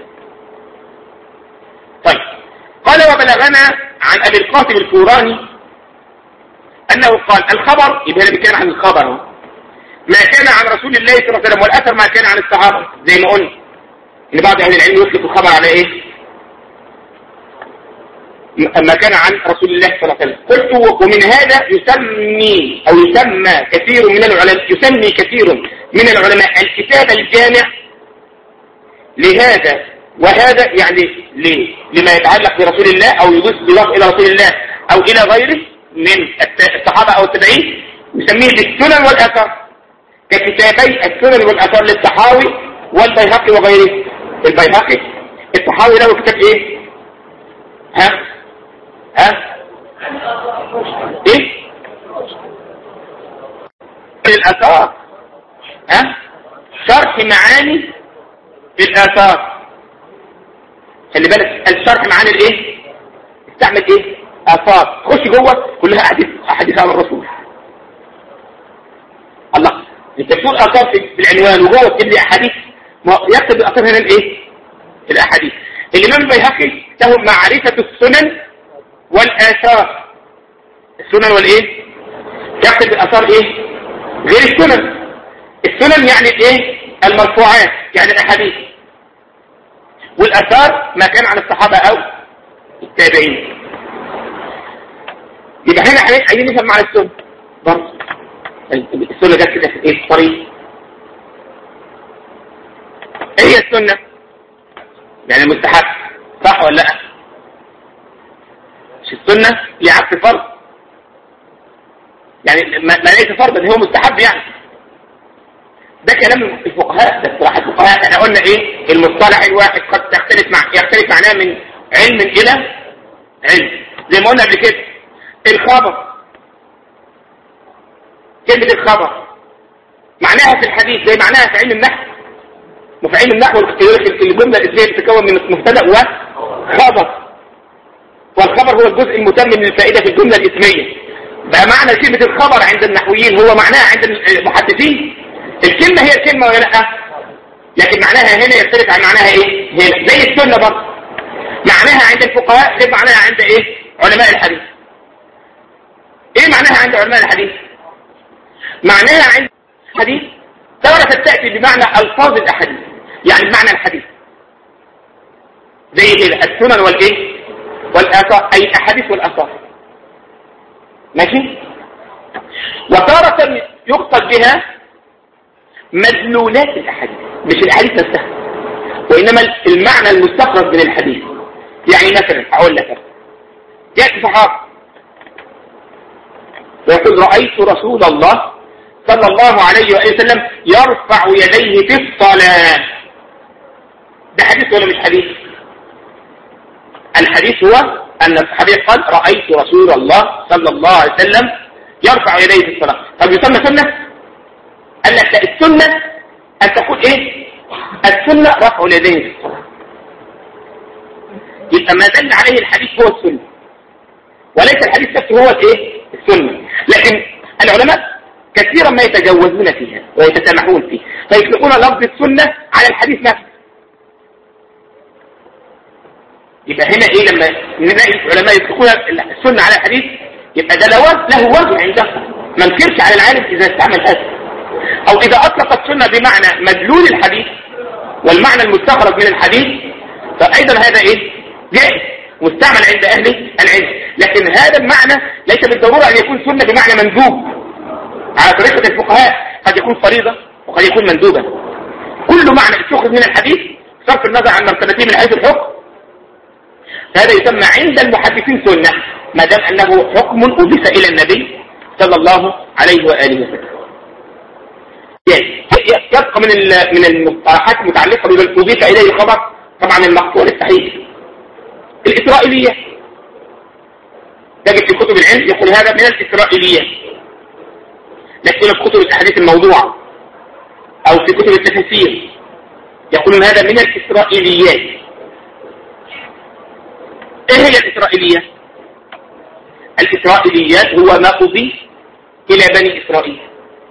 Speaker 1: طيب قال وبلغنا عن ابي القاسم الفوراني انه قال الخبر يبقى هنا بيتكلم عن الخبر اهو ما كان عن رسول الله صلى الله عليه وسلم والاثر ما كان عن الصحابه زي ما قلنا ان بعض اهل العلم يطلق الخبر على ايه ما كان عن رسول الله صلى الله عليه وسلم قلت ومن هذا يسمي او يسمى كثير من العلماء يسمي كثير من العلماء الكتاب الجامع لهذا وهذا يعني ليه لما يتعلق برسول الله او يضيف بضاف الى رسول الله او الى غيره من الصحابة او التابعين يسميه بالسنن والاثار ككتابي السنن والاثار للطحاوي والبيهقي وغيره البيهقي الطحاوي له كتاب ايه ها ها ايه الاثار ها شرح معاني الاثار خلي بالك الشرح معاني الايه استعمل ايه اثار خش جوه كلها احاديث احاديث عن الرسول الله انت بتقول اثار في العنوان وجوه بتبدي احاديث يكتب الاثار هنا الايه الاحاديث الامام البيهقي له معرفه السنن والاثار السنن والايه يكتب الاثار ايه غير السنن السنن يعني الايه المرفوعات يعني الاحاديث والاثار ما كان عن الصحابه او التابعين يبقى هنا عايزين نفهم معنى السنه برضه السنه جت كده في ايه الطريق ايه هي السنه يعني المستحب صح ولا لا مش السنه هي عكس فرض يعني ما ليس فرضا هو مستحب يعني ده كلام الفقهاء ده اصطلاح الفقهاء احنا قلنا ايه المصطلح الواحد قد تختلف مع يختلف معناه من علم الى علم زي ما قلنا قبل كده الخبر كلمة الخبر معناها في الحديث زي معناها في علم النحو وفي علم النحو الجملة الاسمية بتتكون من مبتدا وخبر والخبر هو الجزء المتمم للفائدة في الجملة الاسمية بقى معنى كلمة الخبر عند النحويين هو معناها عند المحدثين الكلمة هي الكلمة ولا لا لكن معناها هنا يختلف عن معناها ايه هنا زي السنة برضه معناها عند الفقهاء غير معناها عند ايه علماء الحديث ايه معناها عند علماء الحديث معناها عند الحديث تعرف تأتي بمعنى الفاظ الاحاديث يعني بمعنى الحديث زي كده السنن والايه والاثار اي الاحاديث والاثار ماشي وتارة يقصد بها مدلولات الاحاديث مش الاحاديث نفسها وانما المعنى المستخرج من الحديث يعني مثلا اقول لك ياتي صحابي ويقول رايت رسول الله صلى الله عليه واله وسلم يرفع يديه في الصلاه ده حديث ولا مش حديث الحديث هو ان الصحابي قال رايت رسول الله صلى الله عليه وسلم يرفع يديه في الصلاه طب يسمى سنه قال لك السنه ان تقول ايه السنه رفع اليدين في الصلاه يبقى ما دل عليه الحديث هو السنه وليس الحديث نفسه هو الايه السنه لكن العلماء كثيرا ما يتجوزون فيها ويتسامحون فيه فيطلقون لفظ السنه على الحديث نفسه يبقى هنا ايه لما نلاقي العلماء يطلقون السنه على الحديث يبقى ده له وجه عندهم ما نكرش على العالم اذا استعمل هذا او اذا اطلق السنه بمعنى مدلول الحديث والمعنى المستخرج من الحديث فايضا هذا ايه جائز مستعمل عند اهل العلم لكن هذا المعنى ليس بالضروره ان يكون سنه بمعنى مندوب على طريقه الفقهاء قد يكون فريضه وقد يكون مندوبا كل معنى استخرج من الحديث صرف النظر عن مرتبته من حيث الحكم هذا يسمى عند المحدثين سنة ما دام أنه حكم أضيف إلى النبي صلى الله عليه وآله وسلم يبقى من من المصطلحات المتعلقة بما أضيف إليه الخبر طبعا المقطوع الصحيح الإسرائيلية تجد في كتب العلم يقول هذا من الإسرائيلية لكن في كتب الأحاديث الموضوعة أو في كتب التفسير يقولون هذا من الإسرائيليات ايه هي الاسرائيلية الاسرائيليات هو ما اضيف الى بني اسرائيل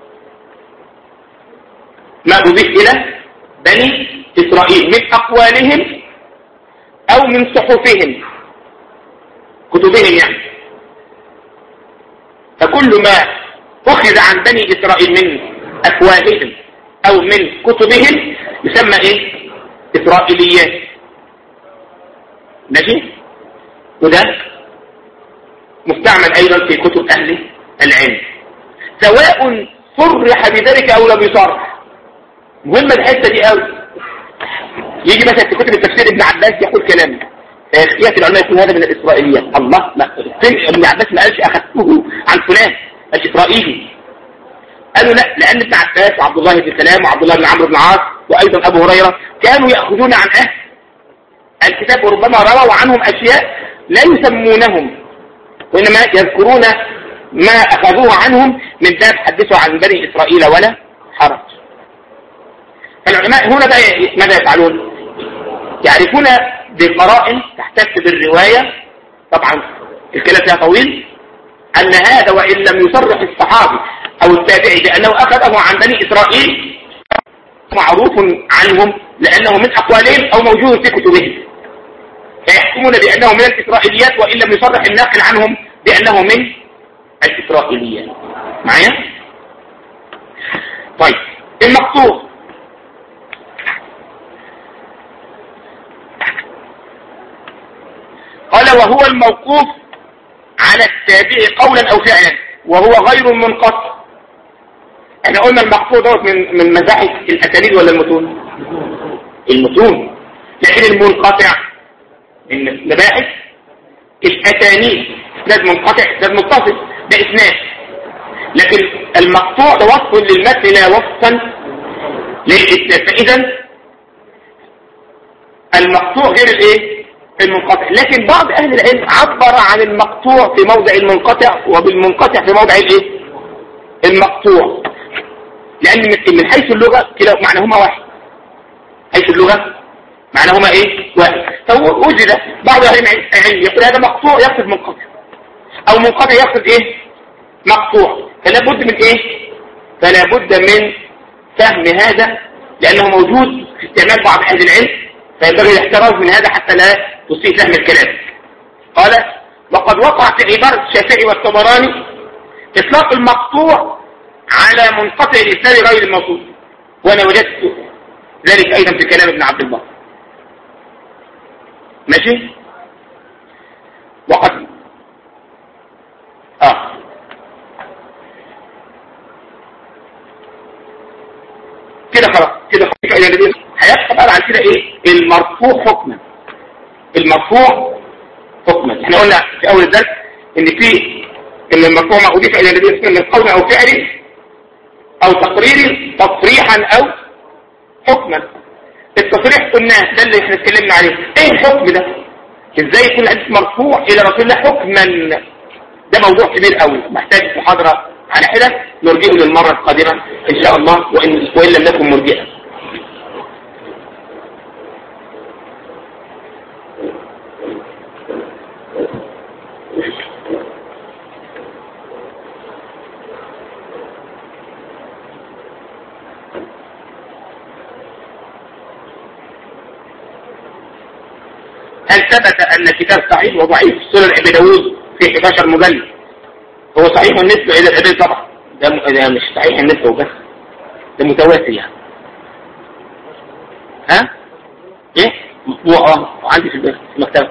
Speaker 1: ما اضيف الى بني اسرائيل من اقوالهم او من صحفهم كتبهم يعني فكل ما اخذ عن بني اسرائيل من افواههم او من كتبهم يسمى ايه اسرائيليات ماشي وده مستعمل ايضا في كتب اهل العلم سواء صرح بذلك او لم يصرح مهمة الحتة دي قوي يجي مثلا في كتب التفسير ابن عباس يقول كلام ياتي العلماء يقول هذا من الاسرائيليات الله ما ابن عباس ما قالش اخذته عن فلان الاسرائيلي قالوا لا لان ابن عباس وعبد الله بن سلام وعبد الله بن عمرو بن العاص وايضا ابو هريره كانوا ياخذون عن اهل الكتاب وربما رووا عنهم اشياء لا يسمونهم وإنما يذكرون ما أخذوه عنهم من باب حدثوا عن بني إسرائيل ولا حرج فالعلماء هنا بقى ماذا يفعلون يعرفون بقرائن تحتف بالرواية طبعا الكلام فيها طويل أن هذا وإن لم يصرح الصحابي أو التابعي بأنه أخذه عن بني إسرائيل معروف عنهم لأنه من أقوالهم أو موجود في كتبهم فيحكمون بأنه من الإسرائيليات وإن لم يصرح الناقل عنهم بأنه من الإسرائيليات معايا؟ طيب المقصود قال وهو الموقوف على التابع قولا او فعلا وهو غير منقطع احنا قلنا المقصود دوت من من مزاحف الاسانيد ولا المتون المتون لكن المنقطع المباحث الاسانيد اسناد منقطع اسناد متصل ده اسناد لكن المقطوع ده وصف للمتن لا وصفا للاسناد فاذا المقطوع غير الايه المنقطع لكن بعض اهل العلم عبر عن المقطوع في موضع المنقطع وبالمنقطع في موضع الايه المقطوع لان من حيث اللغة كلا معناهما واحد حيث اللغة معناهما ايه واحد فوجد بعض اهل العلم يقول هذا مقطوع يقصد منقطع او منقطع يقصد ايه مقطوع فلا بد من ايه فلا بد من فهم هذا لانه موجود في استعمال بعض اهل العلم فينبغي الاحتراز من هذا حتى لا تصيب فهم الكلام قال وقد وقع في عبارة الشافعي والطبراني اطلاق المقطوع على منقطع الإسلام غير الموصول وانا وجدت ذلك ايضا في كلام ابن عبد الله ماشي وقد اه كده خلاص كده خلاص هيبقى بقى عن كده ايه المرفوع حكما المرفوع حكما احنا قلنا في اول الدرس ان في ان المرفوع ما اضيف الى النبي صلى من قول او فعل او تقرير تصريحا او حكما التصريح قلنا ده اللي احنا اتكلمنا عليه ايه الحكم ده ازاي يكون الحديث مرفوع الى رسول الله حكما ده موضوع كبير قوي محتاج محاضره على حده نرجئه للمره القادمه ان شاء الله وان وان لم نكن مرجئه هل ثبت أن كتاب صحيح وضعيف سنن أبي داود في 11 مجلد هو صحيح النسبة إلى الأبي طبعا ده, ده مش صحيح النسبة وبس ده متواتر يعني ها ايه مطبوع اه عندي في البيت في المكتبة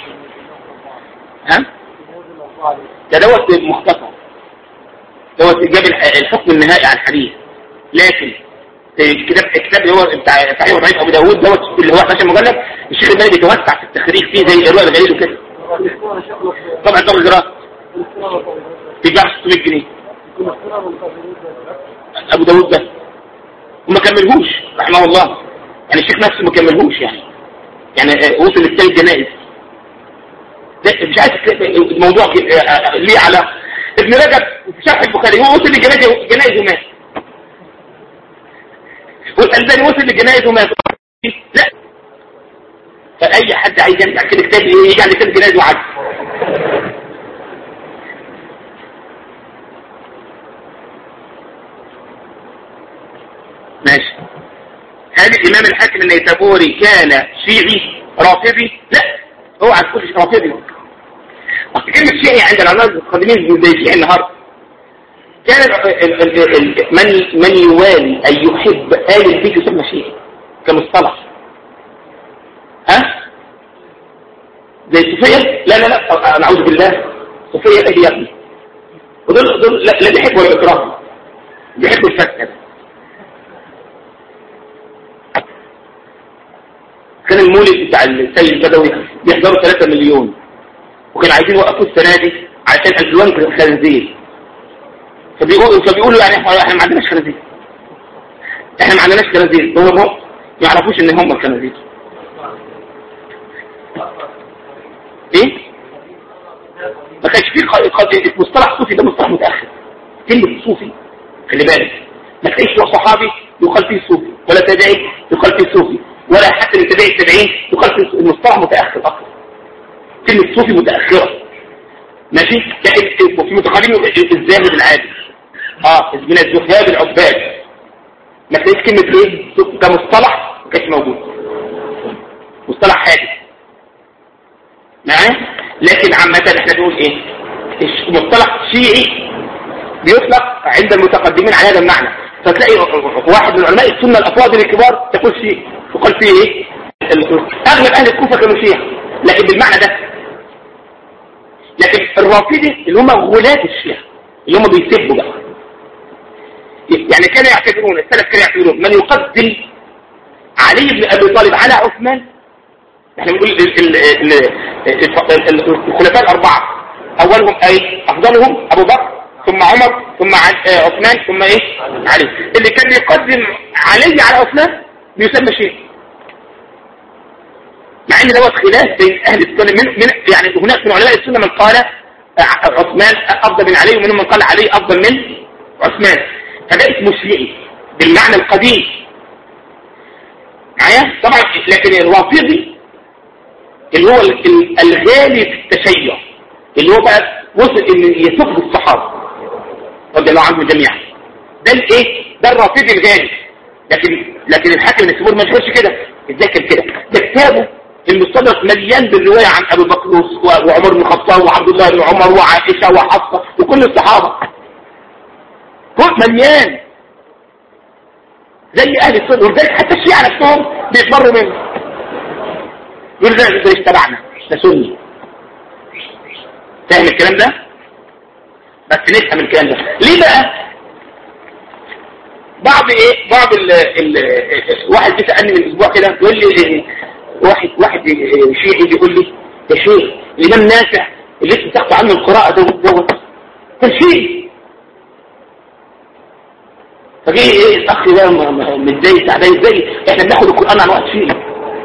Speaker 1: ها ده دوت مختصر دوت جاب الحكم النهائي على الحديث لكن الكتاب الكتاب اللي هو بتاع صحيح وضعيف ابو داوود دوت اللي هو 11 مجلد الشيخ الباني بيتوسع في التخريج فيه زي الرؤى الغليل وكده طبعا طبعا الجراء بيتباع 600 جنيه ابو داوود ده وما كملهوش رحمه الله يعني الشيخ نفسه ما كملهوش يعني يعني وصل للثالث جنائز ده مش عارف الموضوع ليه على ابن رجب في شرح البخاري هو وصل للجنائز ومات والألباني وصل للجنائز ومات لا فأي حد عايز يمسح كده كتاب يجي عند كتاب جنائز وعد ماشي هل الإمام الحاكم النيسابوري كان شيعي رافضي لا هو عن كل رافضي أصل كلمة شيعي عند العلماء القديمين زي شيعي النهارده كان ال ال ال من من يوالي أي يحب آل البيت يسمى شيعي كمصطلح ها زي الصوفية لا لا لا أنا أعوذ بالله صوفية أهل يا ابني ودول دول لا, لا بيحبوا الإكراه بيحبوا الفتنة كان المولد بتاع السيد البدوي بيحضروا 3 مليون وكانوا عايزين يوقفوا السنة دي عشان أزوان الخنزير فبيقولوا فبيقولوا يعني احنا ما عندناش خنازير احنا ما عندناش خنازير هم ما يعرفوش ان هم الخنازير ايه ما كانش فيه مصطلح صوفي ده مصطلح متاخر كلمه صوفي خلي بالك ما تلاقيش صحابي يقال فيه صوفي ولا تابعي يقال فيه صوفي ولا حتى من تابعي التابعين يقال فيه المصطلح متاخر اصلا كلمه صوفي متاخره ماشي لكن وفي متقدمين الزاهد العادي اه من الزهاد العباد ما تلاقيش كلمه ايه كمصطلح ما كانش موجود مصطلح حادث معايا لكن عامه احنا بنقول ايه مصطلح شيعي بيطلق عند المتقدمين على هذا المعنى فتلاقي واحد من علماء السنه الافاضل الكبار تقول شيء تقول فيه ايه اغلب اهل الكوفه كانوا شيعه لكن بالمعنى ده لكن الرافضي اللي هم غلاة الشيعة اللي هم بيسبوا بقى يعني كانوا يعتبرون السلف كانوا يعتبرون من يقدم علي بن ابي طالب على عثمان احنا بنقول الخلفاء الاربعه اولهم اي افضلهم ابو بكر ثم عمر ثم عثمان ثم ايه علي اللي كان يقدم علي على عثمان بيسمى شيء مع ان دوت خلاف بين اهل السنه من, من يعني هناك من علماء السنه من قال عثمان افضل من علي ومنهم من قال علي افضل من عثمان فده اسمه شيعي بالمعنى القديم معايا طبعا لكن الرافضي اللي هو الغالي في التشيع اللي هو بقى وصل ان يسب الصحابه رضي الله عنهم جميعا ده الايه ده الرافضي الغالي لكن لكن الحاكم النسبور ما يقولش كده ازاي كان كده ده كتابه المستدرك مليان بالرواية عن أبو بكر وعمر بن الخطاب وعبد الله بن عمر وعائشة وحفصة وكل الصحابة كل مليان زي أهل السنة ولذلك حتى الشيعة نفسهم بيتمروا منه يقول ده ده تبعنا ده سني فاهم الكلام ده؟ بس نفهم الكلام ده ليه بقى؟ بعض ايه بعض ال ال واحد جه سالني من اسبوع كده يقول لي واحد واحد شيعي بيقول لي يا شيخ الامام نافع اللي انت بتاخد عنه القراءه دوت دوت كان شيعي فجه ايه الاخ ده متضايق تعبان ازاي احنا بناخد القران عن وقت شيعي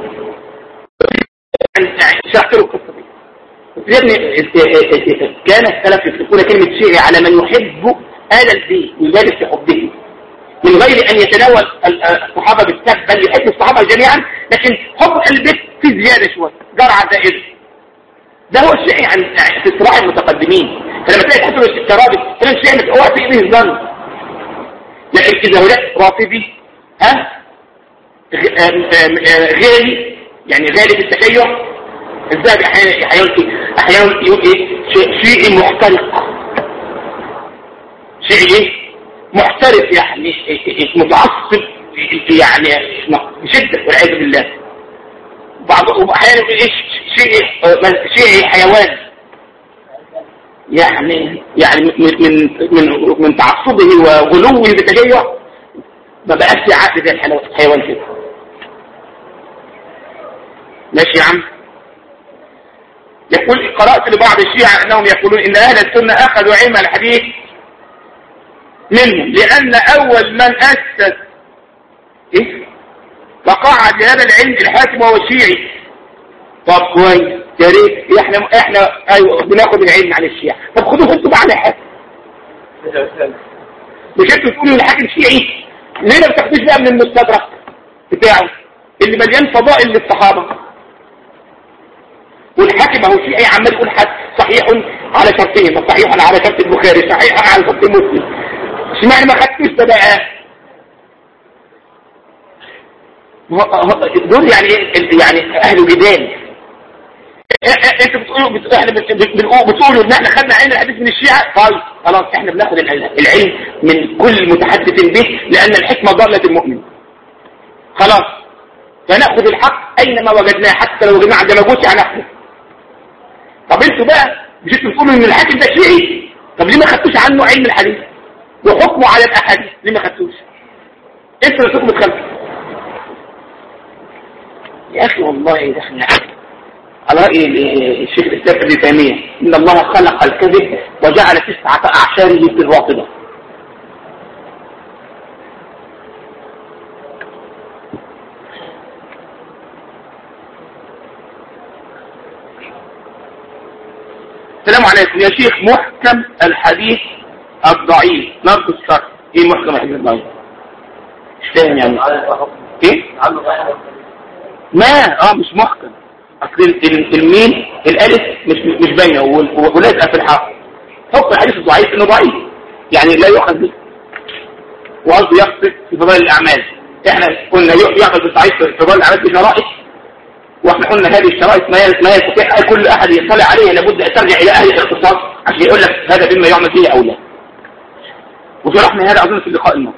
Speaker 1: شرحت له القصه دي يا ابني كان السلف يطلقون كلمه شيعي على من يحب آل الدين ويبالغ في حبه من غير أن يتناول الصحابة بالسب بل يحب الصحابة جميعا لكن حب البيت في زيادة شوية جرعة زائدة ده هو الشيء عن في صراع المتقدمين فلما تلاقي كتب الكرابي كلام الشيء اوعى تقضيه الظن لكن إذا هناك رافضي ها غالي يعني غالي في التشيع الذهبي احيانا احيانا احيانا يقول ايه شيء محترق شيء ايه محترف يعني متعصب يعني بشدة والعياذ بالله بعض احيانا ايش شيء شيء حيوان يعني يعني من من من تعصبه وغلوه بالتشيع ما بقاش عقل زي الحيوان كده ماشي يا عم يقول قرأت لبعض الشيعة أنهم يقولون إن أهل السنة أخذوا علم الحديث منهم لأن أول من أسس إيه؟ وقعد لهذا العلم الحاكم وهو الشيعي طب كويس يا ريت احنا احنا ايوه بناخد العلم عن الشيعة طب خدوه انتوا بقى على حاجه مش انتوا تقولوا الحاكم شيعي ليه ما بتاخدوش بقى من المستدرك بتاعه اللي مليان فضائل للصحابه والحاكم اهو شيعي عمال يقول حد صحيح على شرطين صحيح على شرط البخاري صحيح على شرط مسلم اشمعنى ما خدتوش ده بقى دول يعني يعني اهل جدال انتوا بتقولوا احنا بتقولوا ان احنا خدنا علم الحديث من الشيعة طيب خلاص احنا بناخد العلم من كل متحدث به لان الحكمة ضالة المؤمن خلاص فناخذ الحق اينما وجدناه حتى لو وجدناه عند مجوسي هناخده طب انتوا بقى مش انتوا بتقولوا ان الحاكم ده شيعي طب ليه ما خدتوش عنه علم الحديث وحكمه على الاحاديث ليه ما خدتوش انتوا اللي تكون بتخلفوا يا اخي والله ده احنا على رأي الشيخ الإسلام ابن تيمية إن الله خلق الكذب وجعل تسعة أعشاره في الرافضة السلام عليكم يا شيخ محكم الحديث الضعيف نرد الشرح ايه محكم الحديث الضعيف مش فاهم يعني ايه ما اه مش محكم اصل ال- الميم الالف مش مش باينه وال- ولازقه في الحرف حكم الحديث الضعيف انه ضعيف يعني لا يؤخذ به وقصده يقصد في فضائل الاعمال احنا قلنا ي- يعمل بالضعيف في فضائل الاعمال بشرائط واحنا قلنا هذه الشرائط ما ي- ما يستطيع كل احد يطلع عليها لابد ان ترجع الى اهل الاختصاص عشان يقول لك هذا مما يعمل فيه او لا وشرحنا هذا اظن في اللقاء الماضي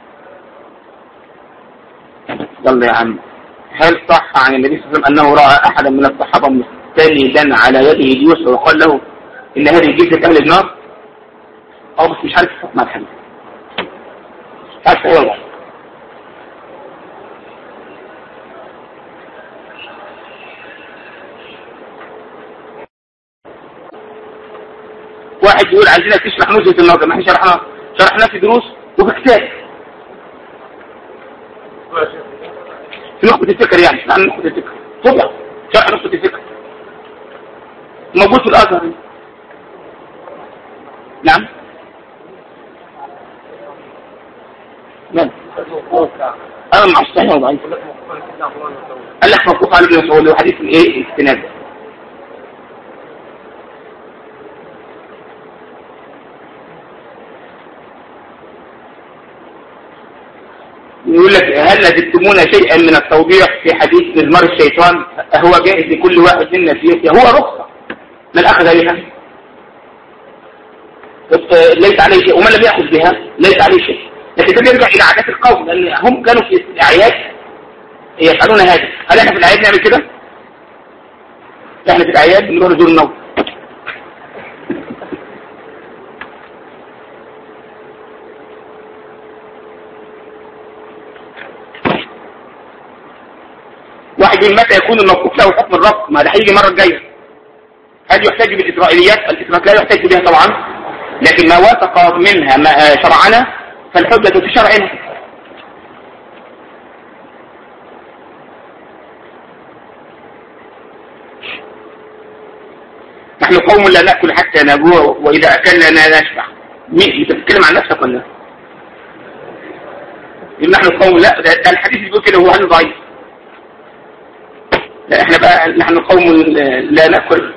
Speaker 1: يلا يا عم هل صح عن النبي صلى الله عليه وسلم انه راى احدا من الصحابه مستندا على يده اليسرى وقال له ان هذه جلده اهل النار اه بس مش عارف مع الحديث مش عارف ايه والله واحد يقول عايزينك تشرح نزهة النظر ما احنا شرحنا شرحناه في دروس وفي كتاب في نقطة الفكر يعني عن نقطة الفكر طبعا شرح نقطة الفكر موجود في الأزهر نعم نعم أنا مع الصحيح وضعيف قال لك موقوف على ابن مسعود وحديث الايه الاستناد يقول لك هل لزمتمون شيئا من التوضيح في حديث مزمار الشيطان هو جائز لكل واحد منا في هو رخصة من أخذ بها بس ليس عليه شيء ومن لم يأخذ بها ليس عليه شيء لكن ده بيرجع إلى عادات القوم لأن هم كانوا في الأعياد يفعلون هذا هل احنا في الأعياد نعمل كده؟ احنا في الأعياد بنروح نزور النوم واحد يقول متى يكون الموقوف له حكم الرفض ما ده هيجي المره الجايه هل يحتاج بالاسرائيليات الاسرائيليات لا يحتاج بها طبعا لكن ما وافق منها ما آه، شرعنا فالحجة في شرعنا نحن قوم لا نأكل حتى نجوع وإذا أكلنا لا نشبع مين بتتكلم عن نفسك ولا يقول نحن قوم لا ده ده الحديث بيقول كده هو هل ضعيف لا احنا بقى نحن قوم لا نأكل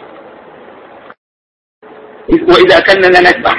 Speaker 1: وإذا أكلنا لا نشبع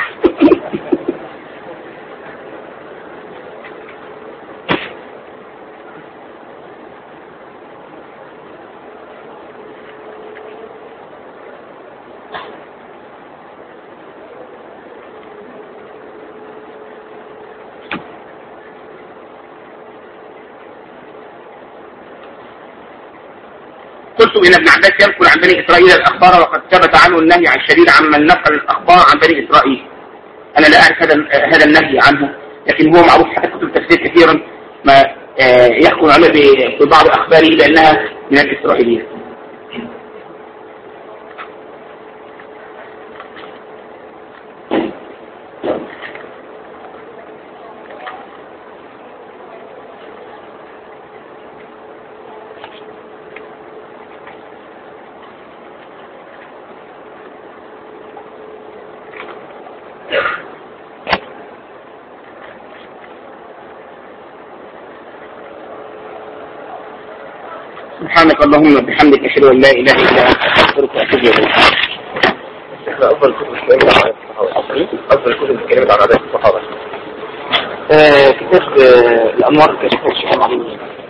Speaker 1: قلت إن ابن عباس ينقل عن بني إسرائيل الأخبار وقد ثبت عنه النهي عن الشديد عمن نقل الأخبار عن بني إسرائيل أنا لا أعرف هذا هذا النهي عنه لكن هو معروف في كتب التفسير كثيرا ما آه، يحكم عليه ب- ببعض أخباره بأنها من الإسرائيليات سبحانك اللهم وبحمدك أشهد أن لا إله إلا أنت أستغفرك وأتوب إليك
Speaker 2: احنا افضل كتب اتكلمت عن عادات الصحابه افضل كتب اتكلمت عن عادات الصحابه
Speaker 1: آه، كتاب آه، الأنوار كشف الشيخ العليم